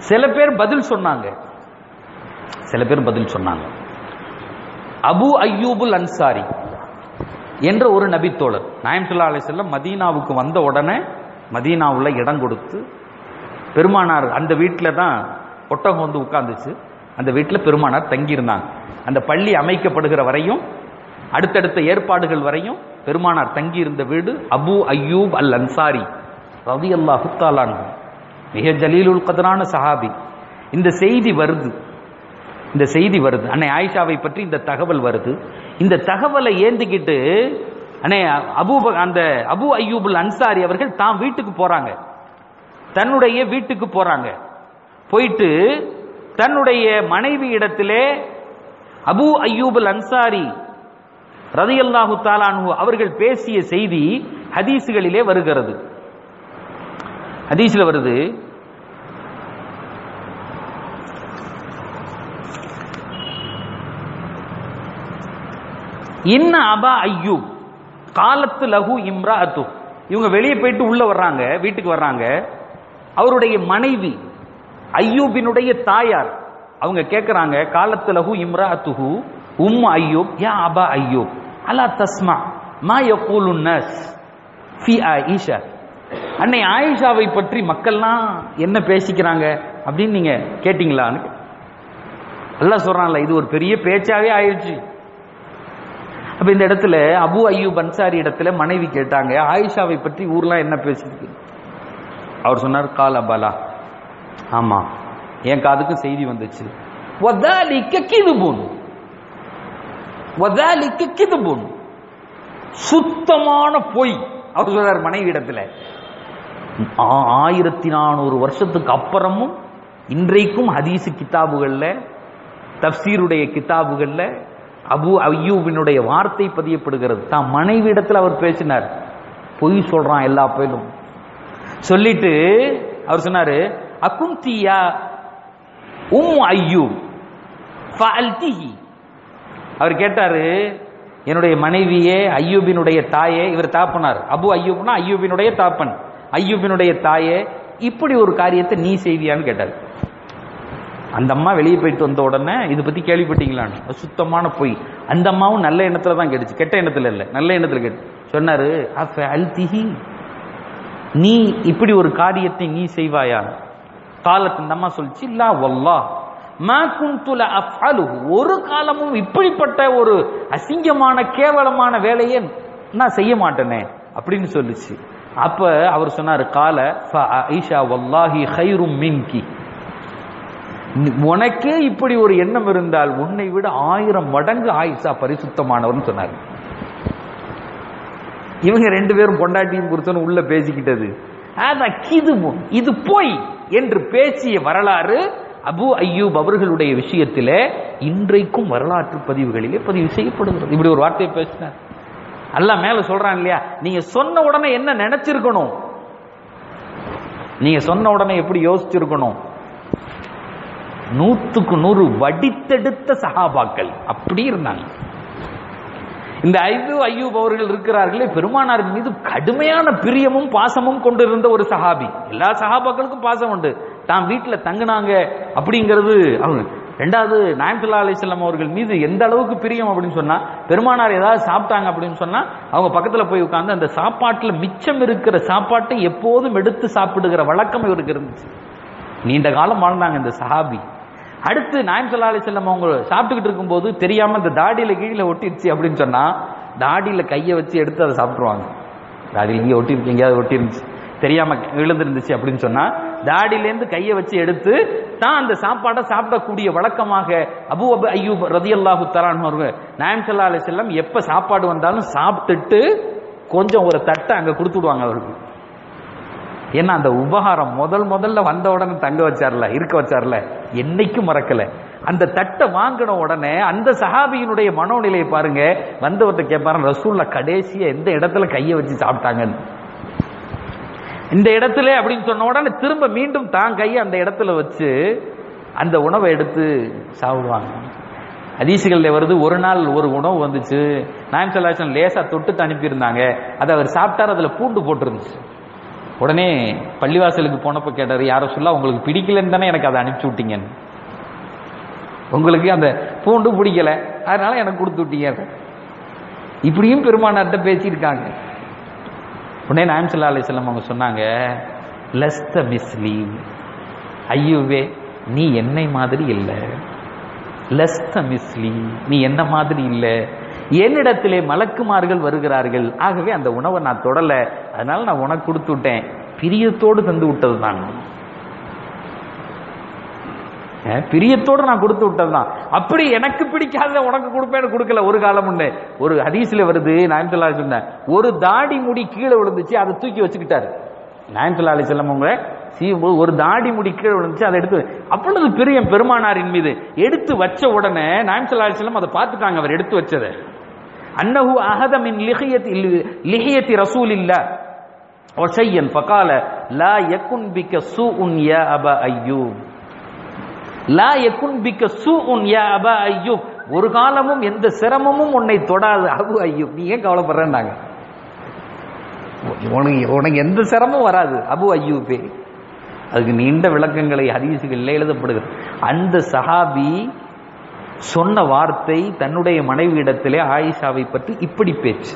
சில பேர் பதில் சொன்னாங்க சில பேர் பதில் சொன்னாங்க அபு அய்யூபுல் அன்சாரி என்ற ஒரு நபித்தோழர் நாயம் சொல்லா அலிசல்லம் மதீனாவுக்கு வந்த உடனே மதீனாவுல இடம் கொடுத்து பெருமானார் அந்த வீட்டில் தான் ஒட்டகம் வந்து உட்கார்ந்துச்சு அந்த வீட்டில் பெருமானார் தங்கியிருந்தாங்க அந்த பள்ளி அமைக்கப்படுகிற வரையும் அடுத்தடுத்த ஏற்பாடுகள் வரையும் பெருமானார் தங்கியிருந்த வீடு அபு அய்யூப் அல் அன்சாரி ரவி அல்லாஹு தாலான் மிக ஜலீலுல் கதரான சஹாபி இந்த செய்தி வருது இந்த செய்தி வருது அன்னை ஆயிஷாவை பற்றி இந்த தகவல் வருது இந்த தகவலை ஏந்திக்கிட்டு அன்னை அபு அந்த அபு அய்யூபுல் அன்சாரி அவர்கள் தாம் வீட்டுக்கு போறாங்க தன்னுடைய வீட்டுக்கு போறாங்க போயிட்டு தன்னுடைய மனைவி இடத்திலே அபு அய்யூபுல் அன்சாரி ரதியல்லாஹு தாலானு அவர்கள் பேசிய செய்தி ஹதீஸுகளிலே வருகிறது ஹதீஸ்ல வருது இன்ன அபா ஐயூப் காலத்து லகு இம்ரா அத்து இவங்க வெளியே போயிட்டு உள்ள வர்றாங்க வீட்டுக்கு வர்றாங்க அவருடைய மனைவி ஐயூபினுடைய தாயார் அவங்க கேட்கறாங்க காலத்து லகு இம்ரா அத்துஹு உம் ஐயூப் யா அபா ஐயூப் அலா தஸ்மா மா யகூலு நஸ் ஃபி ஆயிஷா அன்னை ஆயிஷாவை பற்றி மக்கள்லாம் என்ன பேசிக்கிறாங்க அப்படின்னு நீங்க கேட்டீங்களான்னு எல்லாம் சொல்றான்ல இது ஒரு பெரிய பேச்சாவே ஆயிடுச்சு அப்ப இந்த இடத்துல அபு அய்யூப் அன்சாரி இடத்துல மனைவி கேட்டாங்க ஆயிஷாவை பற்றி ஊர்லாம் என்ன பேசிருக்கு அவர் சொன்னார் கால பலா ஆமா என் காதுக்கும் செய்தி வந்துச்சு வதாலிக்க கிதுபுன் வதாலிக்க கிதுபுன் சுத்தமான பொய் அவர் சொல்றார் மனைவி இடத்துல ஆ- ஆயிரத்தி நானூறு வருஷத்துக்கு அப்புறமும் இன்றைக்கும் ஹதீஸ் கிதாபுகள்ல தப்சீருடைய கிதாபுகள்ல அபு அய்யூபினுடைய வார்த்தை பதியப்படுகிறது தான் மனைவி இடத்துல அவர் பேசினார் பொய் சொல்றான் எல்லா பேரும் சொல்லிட்டு அவர் சொன்னாரு அகுந்தியா உம் ஐயூப் ஃபஅல்திஹி அவர் கேட்டாரு என்னுடைய மனைவியே ஐயூபினுடைய தாயே இவர் தாப்பனார் அபு ஐயூப்னா ஐயூபினுடைய தாப்பன் ஐயூபினுடைய தாயே இப்படி ஒரு காரியத்தை நீ செய்வியான்னு கேட்டார் அந்த அம்மா வெளியே போயிட்டு வந்த உடனே இது பத்தி கேள்விப்பட்டீங்களான்னு அது சுத்தமான பொய் அந்த அம்மாவும் நல்ல எண்ணத்துல தான் கேட்டுச்சு கெட்ட எண்ணத்துல இல்ல நல்ல எண்ணத்துல கேட்டு சொன்னாரு "அஃப அல்திஹி நீ இப்படி ஒரு காரியத்தை நீ செய்வாயா காலத்து இந்த அம்மா சொல்லிச்சு இல்லா வல்லா மா குந்துல அஃஅலுஹு ஒரு காலமும் இப்படிப்பட்ட ஒரு அசிங்கமான கேவலமான வேலையை நான் செய்ய மாட்டேனே அப்படின்னு சொல்லுச்சு அப்ப அவர் சொன்னாரு கால ஐஷா வல்லாஹி ஹைரும் மின்கி நீ- உனக்கே இப்படி ஒரு எண்ணம் இருந்தால் உன்னை விட ஆயிரம் மடங்கு ஆயிஷா பரிசுத்தமானவர்னு சொன்னார் இவங்க ரெண்டு பேரும் பொண்டாட்டியும் புருஷனும் உள்ள பேசிக்கிட்டது அதான் கிதுவும் இது பொய் என்று பேசிய வரலாறு அபு அய்யூப் அவர்களுடைய விஷயத்திலே இன்றைக்கும் வரலாற்று பதிவுகளிலே பதிவு செய்யப்படுகிறது இப்படி ஒரு வார்த்தையை பேசினார் அல்லாஹ் மேல சொல்றான் இல்லையா நீங்க சொன்ன உடனே என்ன நினைச்சிருக்கணும் நீங்க சொன்ன உடனே எப்படி யோசிச்சிருக்கணும் நூத்துக்கு நூறு வடித்தெடுத்த சஹாபாக்கள் அப்படி இருந்தாங்க இந்த ஐந்து ஐயூப் அவர்கள் இருக்கிறார்களே பெருமானார் மீது கடுமையான பிரியமும் பாசமும் கொண்டிருந்த ஒரு சஹாபி எல்லா சஹாபாக்களுக்கும் பாசம் உண்டு தான் வீட்டுல தங்குனாங்க அப்படிங்கிறது அவங்க ரெண்டாவது நாயம்சல்லா அலிஸ்லாம் அவர்கள் மீது எந்த அளவுக்கு பிரியம் அப்படின்னு சொன்னா பெருமானார் ஏதாவது சாப்பிட்டாங்க அப்படின்னு சொன்னா அவங்க பக்கத்துல போய் உட்கார்ந்து அந்த சாப்பாட்டுல மிச்சம் இருக்கிற சாப்பாட்டை எப்போதும் எடுத்து சாப்பிடுகிற வழக்கம் இவருக்கு இருந்துச்சு நீண்ட காலம் வாழ்ந்தாங்க இந்த சஹாபி அடுத்து நாயம் சல்லா அலிசல்லம் அவங்க சாப்பிட்டுக்கிட்டு இருக்கும்போது தெரியாம இந்த தாடியில கீழே ஒட்டிருச்சு அப்படின்னு சொன்னா தாடியில கையை வச்சு எடுத்து அதை சாப்பிட்டுருவாங்க தாடியில இங்கே ஒட்டிருக்கு எங்கேயாவது ஒட்டிருந்துச்சு தெரியாம விழுந்திருந்துச்சு அப்படின்னு சொன்னா தாடியிலேருந்து கையை வச்சு எடுத்து தான் அந்த சாப்பாடை சாப்பிடக்கூடிய வழக்கமாக அபு அபு ஐயூப் ரதி அல்லாஹு தரான் நாயம் சல்லா அலிசல்லம் எப்ப சாப்பாடு வந்தாலும் சாப்பிட்டுட்டு கொஞ்சம் ஒரு தட்டை அங்க கொடுத்து விடுவாங்க அவருக்கு ஏன்னா அந்த உபகாரம் முதல் முதல்ல வந்த உடனே தங்க வச்சார்ல இருக்க வச்சார்ல என்னைக்கும் மறக்கல அந்த தட்டை வாங்கின உடனே அந்த சஹாபியினுடைய மனோநிலையை பாருங்க வந்தவர்கிட்ட கேட்பாரு ரசூல்ல கடைசியா எந்த இடத்துல கையை வச்சு சாப்பிட்டாங்கன்னு இந்த இடத்துல அப்படின்னு சொன்ன உடனே திரும்ப மீண்டும் தான் கையை அந்த இடத்துல வச்சு அந்த உணவை எடுத்து சாப்பிடுவாங்க ஹதீசுகள்ல வருது ஒரு நாள் ஒரு உணவு வந்துச்சு நாயம் சல்லாசன் லேசா தொட்டு அனுப்பியிருந்தாங்க அதை அவர் சாப்பிட்டார் அதுல பூண்டு போட்டிருந்துச்சு உடனே பள்ளிவாசலுக்கு போனப்ப கேட்டாரு யாரோ சொல்ல உங்களுக்கு பிடிக்கலன்னு தானே எனக்கு அதை அனுப்பிச்சு விட்டீங்கன்னு உங்களுக்கு அந்த பூண்டு பிடிக்கல அதனால எனக்கு கொடுத்து விட்டீங்க இப்படியும் பெருமானார்ட்ட பேசியிருக்காங்க உடனே நாயம் சல்லா அலிஸ்லாம் அவங்க சொன்னாங்க லஸ்த மிஸ்லி ஐயோவே நீ என்னை மாதிரி இல்லை லஸ்த மிஸ்லி நீ என்ன மாதிரி இல்லை என்னிடத்திலே மலக்குமார்கள் வருகிறார்கள் ஆகவே அந்த உணவை நான் தொடல அதனால நான் உனக்கு கொடுத்து விட்டேன் பிரியத்தோடு தந்து விட்டது தான் பிரியத்தோடு நான் கொடுத்து விட்டதுதான் அப்படி எனக்கு பிடிக்காத உனக்கு கொடுப்பேன்னு கொடுக்கல ஒரு காலம் உண்டு ஒரு ஹதீஸ்ல வருது நாயம்துல்லா சொன்னேன் ஒரு தாடி முடி கீழே விழுந்துச்சு அதை தூக்கி வச்சுக்கிட்டாரு நாயம்துல்லா அலி செல்லம் அவங்க சீவும்போது ஒரு தாடி முடி கீழே விழுந்துச்சு அதை எடுத்து அப்பொழுது பிரியம் பெருமானாரின் மீது எடுத்து வச்ச உடனே நாயம்துல்லா அலி செல்லம் அதை பார்த்துட்டாங்க அவர் எடுத்து வச்சதை அன்னஹு அஹத மின் லிஹியத்தி லிஹியத்தி ரசூல் இல்ல ஒஷையன் ஃபகால லா யகுன் பிக சூஉன் யா அபா அய்யூப் லா யகுன் பிக்க சூஉன் யா அபா அய்யூப் ஒரு காலமும் எந்த சிரமமும் உன்னை தொடாது அபு அய்யூப் நீ ஏன் கவலைப்படுறேன்னாங்க உனக்கு உனக்கு எந்த சிரமமும் வராது அபு அய்யூபே அதுக்கு நீண்ட விளக்கங்களை ஹதீசுகளில் எழுதப்படுகிறது அந்த சஹாபி சொன்ன வார்த்தை தன்னுடைய மனைவியிடத்திலே ஆயிஷாவை பற்றி இப்படி பேச்சு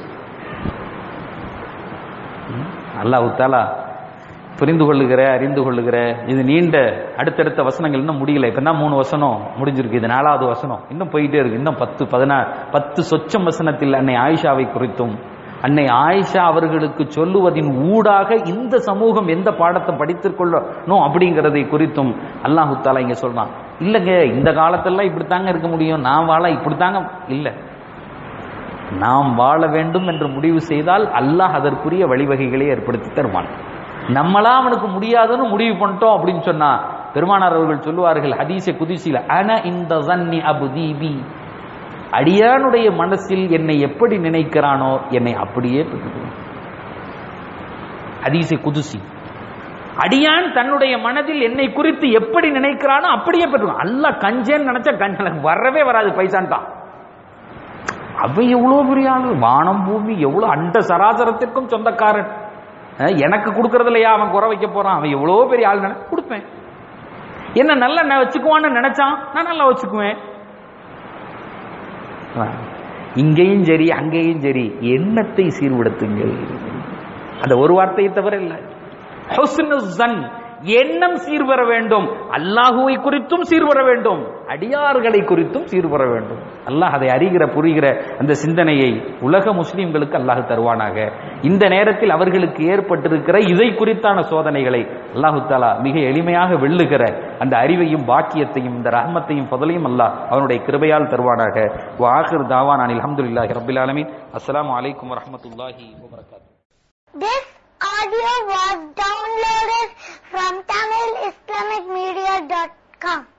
அல்லாஹு தாலா புரிந்து கொள்ளுகிற அறிந்து கொள்ளுகிற இது நீண்ட அடுத்தடுத்த வசனங்கள் இன்னும் முடியல இப்ப தான் மூணு வசனம் முடிஞ்சிருக்கு இது நாலாவது வசனம் இன்னும் போயிட்டே இருக்கு இன்னும் பத்து பதினாறு பத்து சொச்சம் வசனத்தில் அன்னை ஆயிஷாவை குறித்தும் அன்னை ஆயிஷா அவர்களுக்கு சொல்லுவதின் ஊடாக இந்த சமூகம் எந்த பாடத்தை படித்துக் கொள்ளணும் அப்படிங்கிறதை குறித்தும் அல்லாஹு தாலா இங்க சொல்றான் இல்லைங்க இந்த காலத்தெல்லாம் இப்படித்தாங்க இருக்க முடியும் நான் வாழ இப்படித்தாங்க இல்லை நாம் வாழ வேண்டும் என்று முடிவு செய்தால் அல்லாஹ் அதற்குரிய வழிவகைகளை ஏற்படுத்தி தருவான் நம்மளா அவனுக்கு முடியாதுன்னு முடிவு பண்ணிட்டோம் அப்படின்னு சொன்னா பெருமானார் அவர்கள் சொல்லுவார்கள் ஹதீச குதிசில அன இந்த ஜன்னி அபுதீபி அடியானுடைய மனசில் என்னை எப்படி நினைக்கிறானோ என்னை அப்படியே பெற்றுக்கணும் ஹதீச குதிசி அடியான் தன்னுடைய மனதில் என்னை குறித்து எப்படி நினைக்கிறானோ அப்படியே பெற்றுக்கணும் அல்ல கஞ்சேன்னு நினைச்சா கஞ்சன் வரவே வராது பைசான்ட்டான் அவன் எவ்வளவு பெரிய ஆளு வானம் பூமி எவ்வளவு அண்ட சராசரத்திற்கும் சொந்தக்காரன் எனக்கு கொடுக்கறதுலையா அவன் குறை வைக்க போறான் அவன் எவ்வளோ பெரிய ஆள் நினை கொடுப்பேன் என்ன நல்லா நான் வச்சுக்குவான்னு நினைச்சான் நான் நல்லா வச்சுக்குவேன் இங்கேயும் சரி அங்கேயும் சரி எண்ணத்தை சீர்படுத்துங்கள் அந்த ஒரு வார்த்தையை தவிர இல்லை எண்ணம் சீர்வர வேண்டும் அல்லாஹுவை குறித்தும் சீர்வர வேண்டும் அடியார்களை குறித்தும் சீர்வர வேண்டும் அல்லாஹ் அதை அறிகிற புரிகிற அந்த சிந்தனையை உலக முஸ்லிம்களுக்கு அல்லாஹ் தருவானாக இந்த நேரத்தில் அவர்களுக்கு ஏற்பட்டிருக்கிற இதை குறித்தான சோதனைகளை அல்லாஹு தாலா மிக எளிமையாக வெல்லுகிற அந்த அறிவையும் பாக்கியத்தையும் இந்த ரஹமத்தையும் பதலையும் அல்லாஹ் அவனுடைய கிருபையால் தருவானாக வாஹிர் தாவான் அனில் அஹமதுல்லாஹி ரபில் ஆலமின் அஸ்லாம் வலைக்கம் வரமத்துல்லாஹி வபரகாத்து This audio was downloaded from TamilIslamicMedia.com.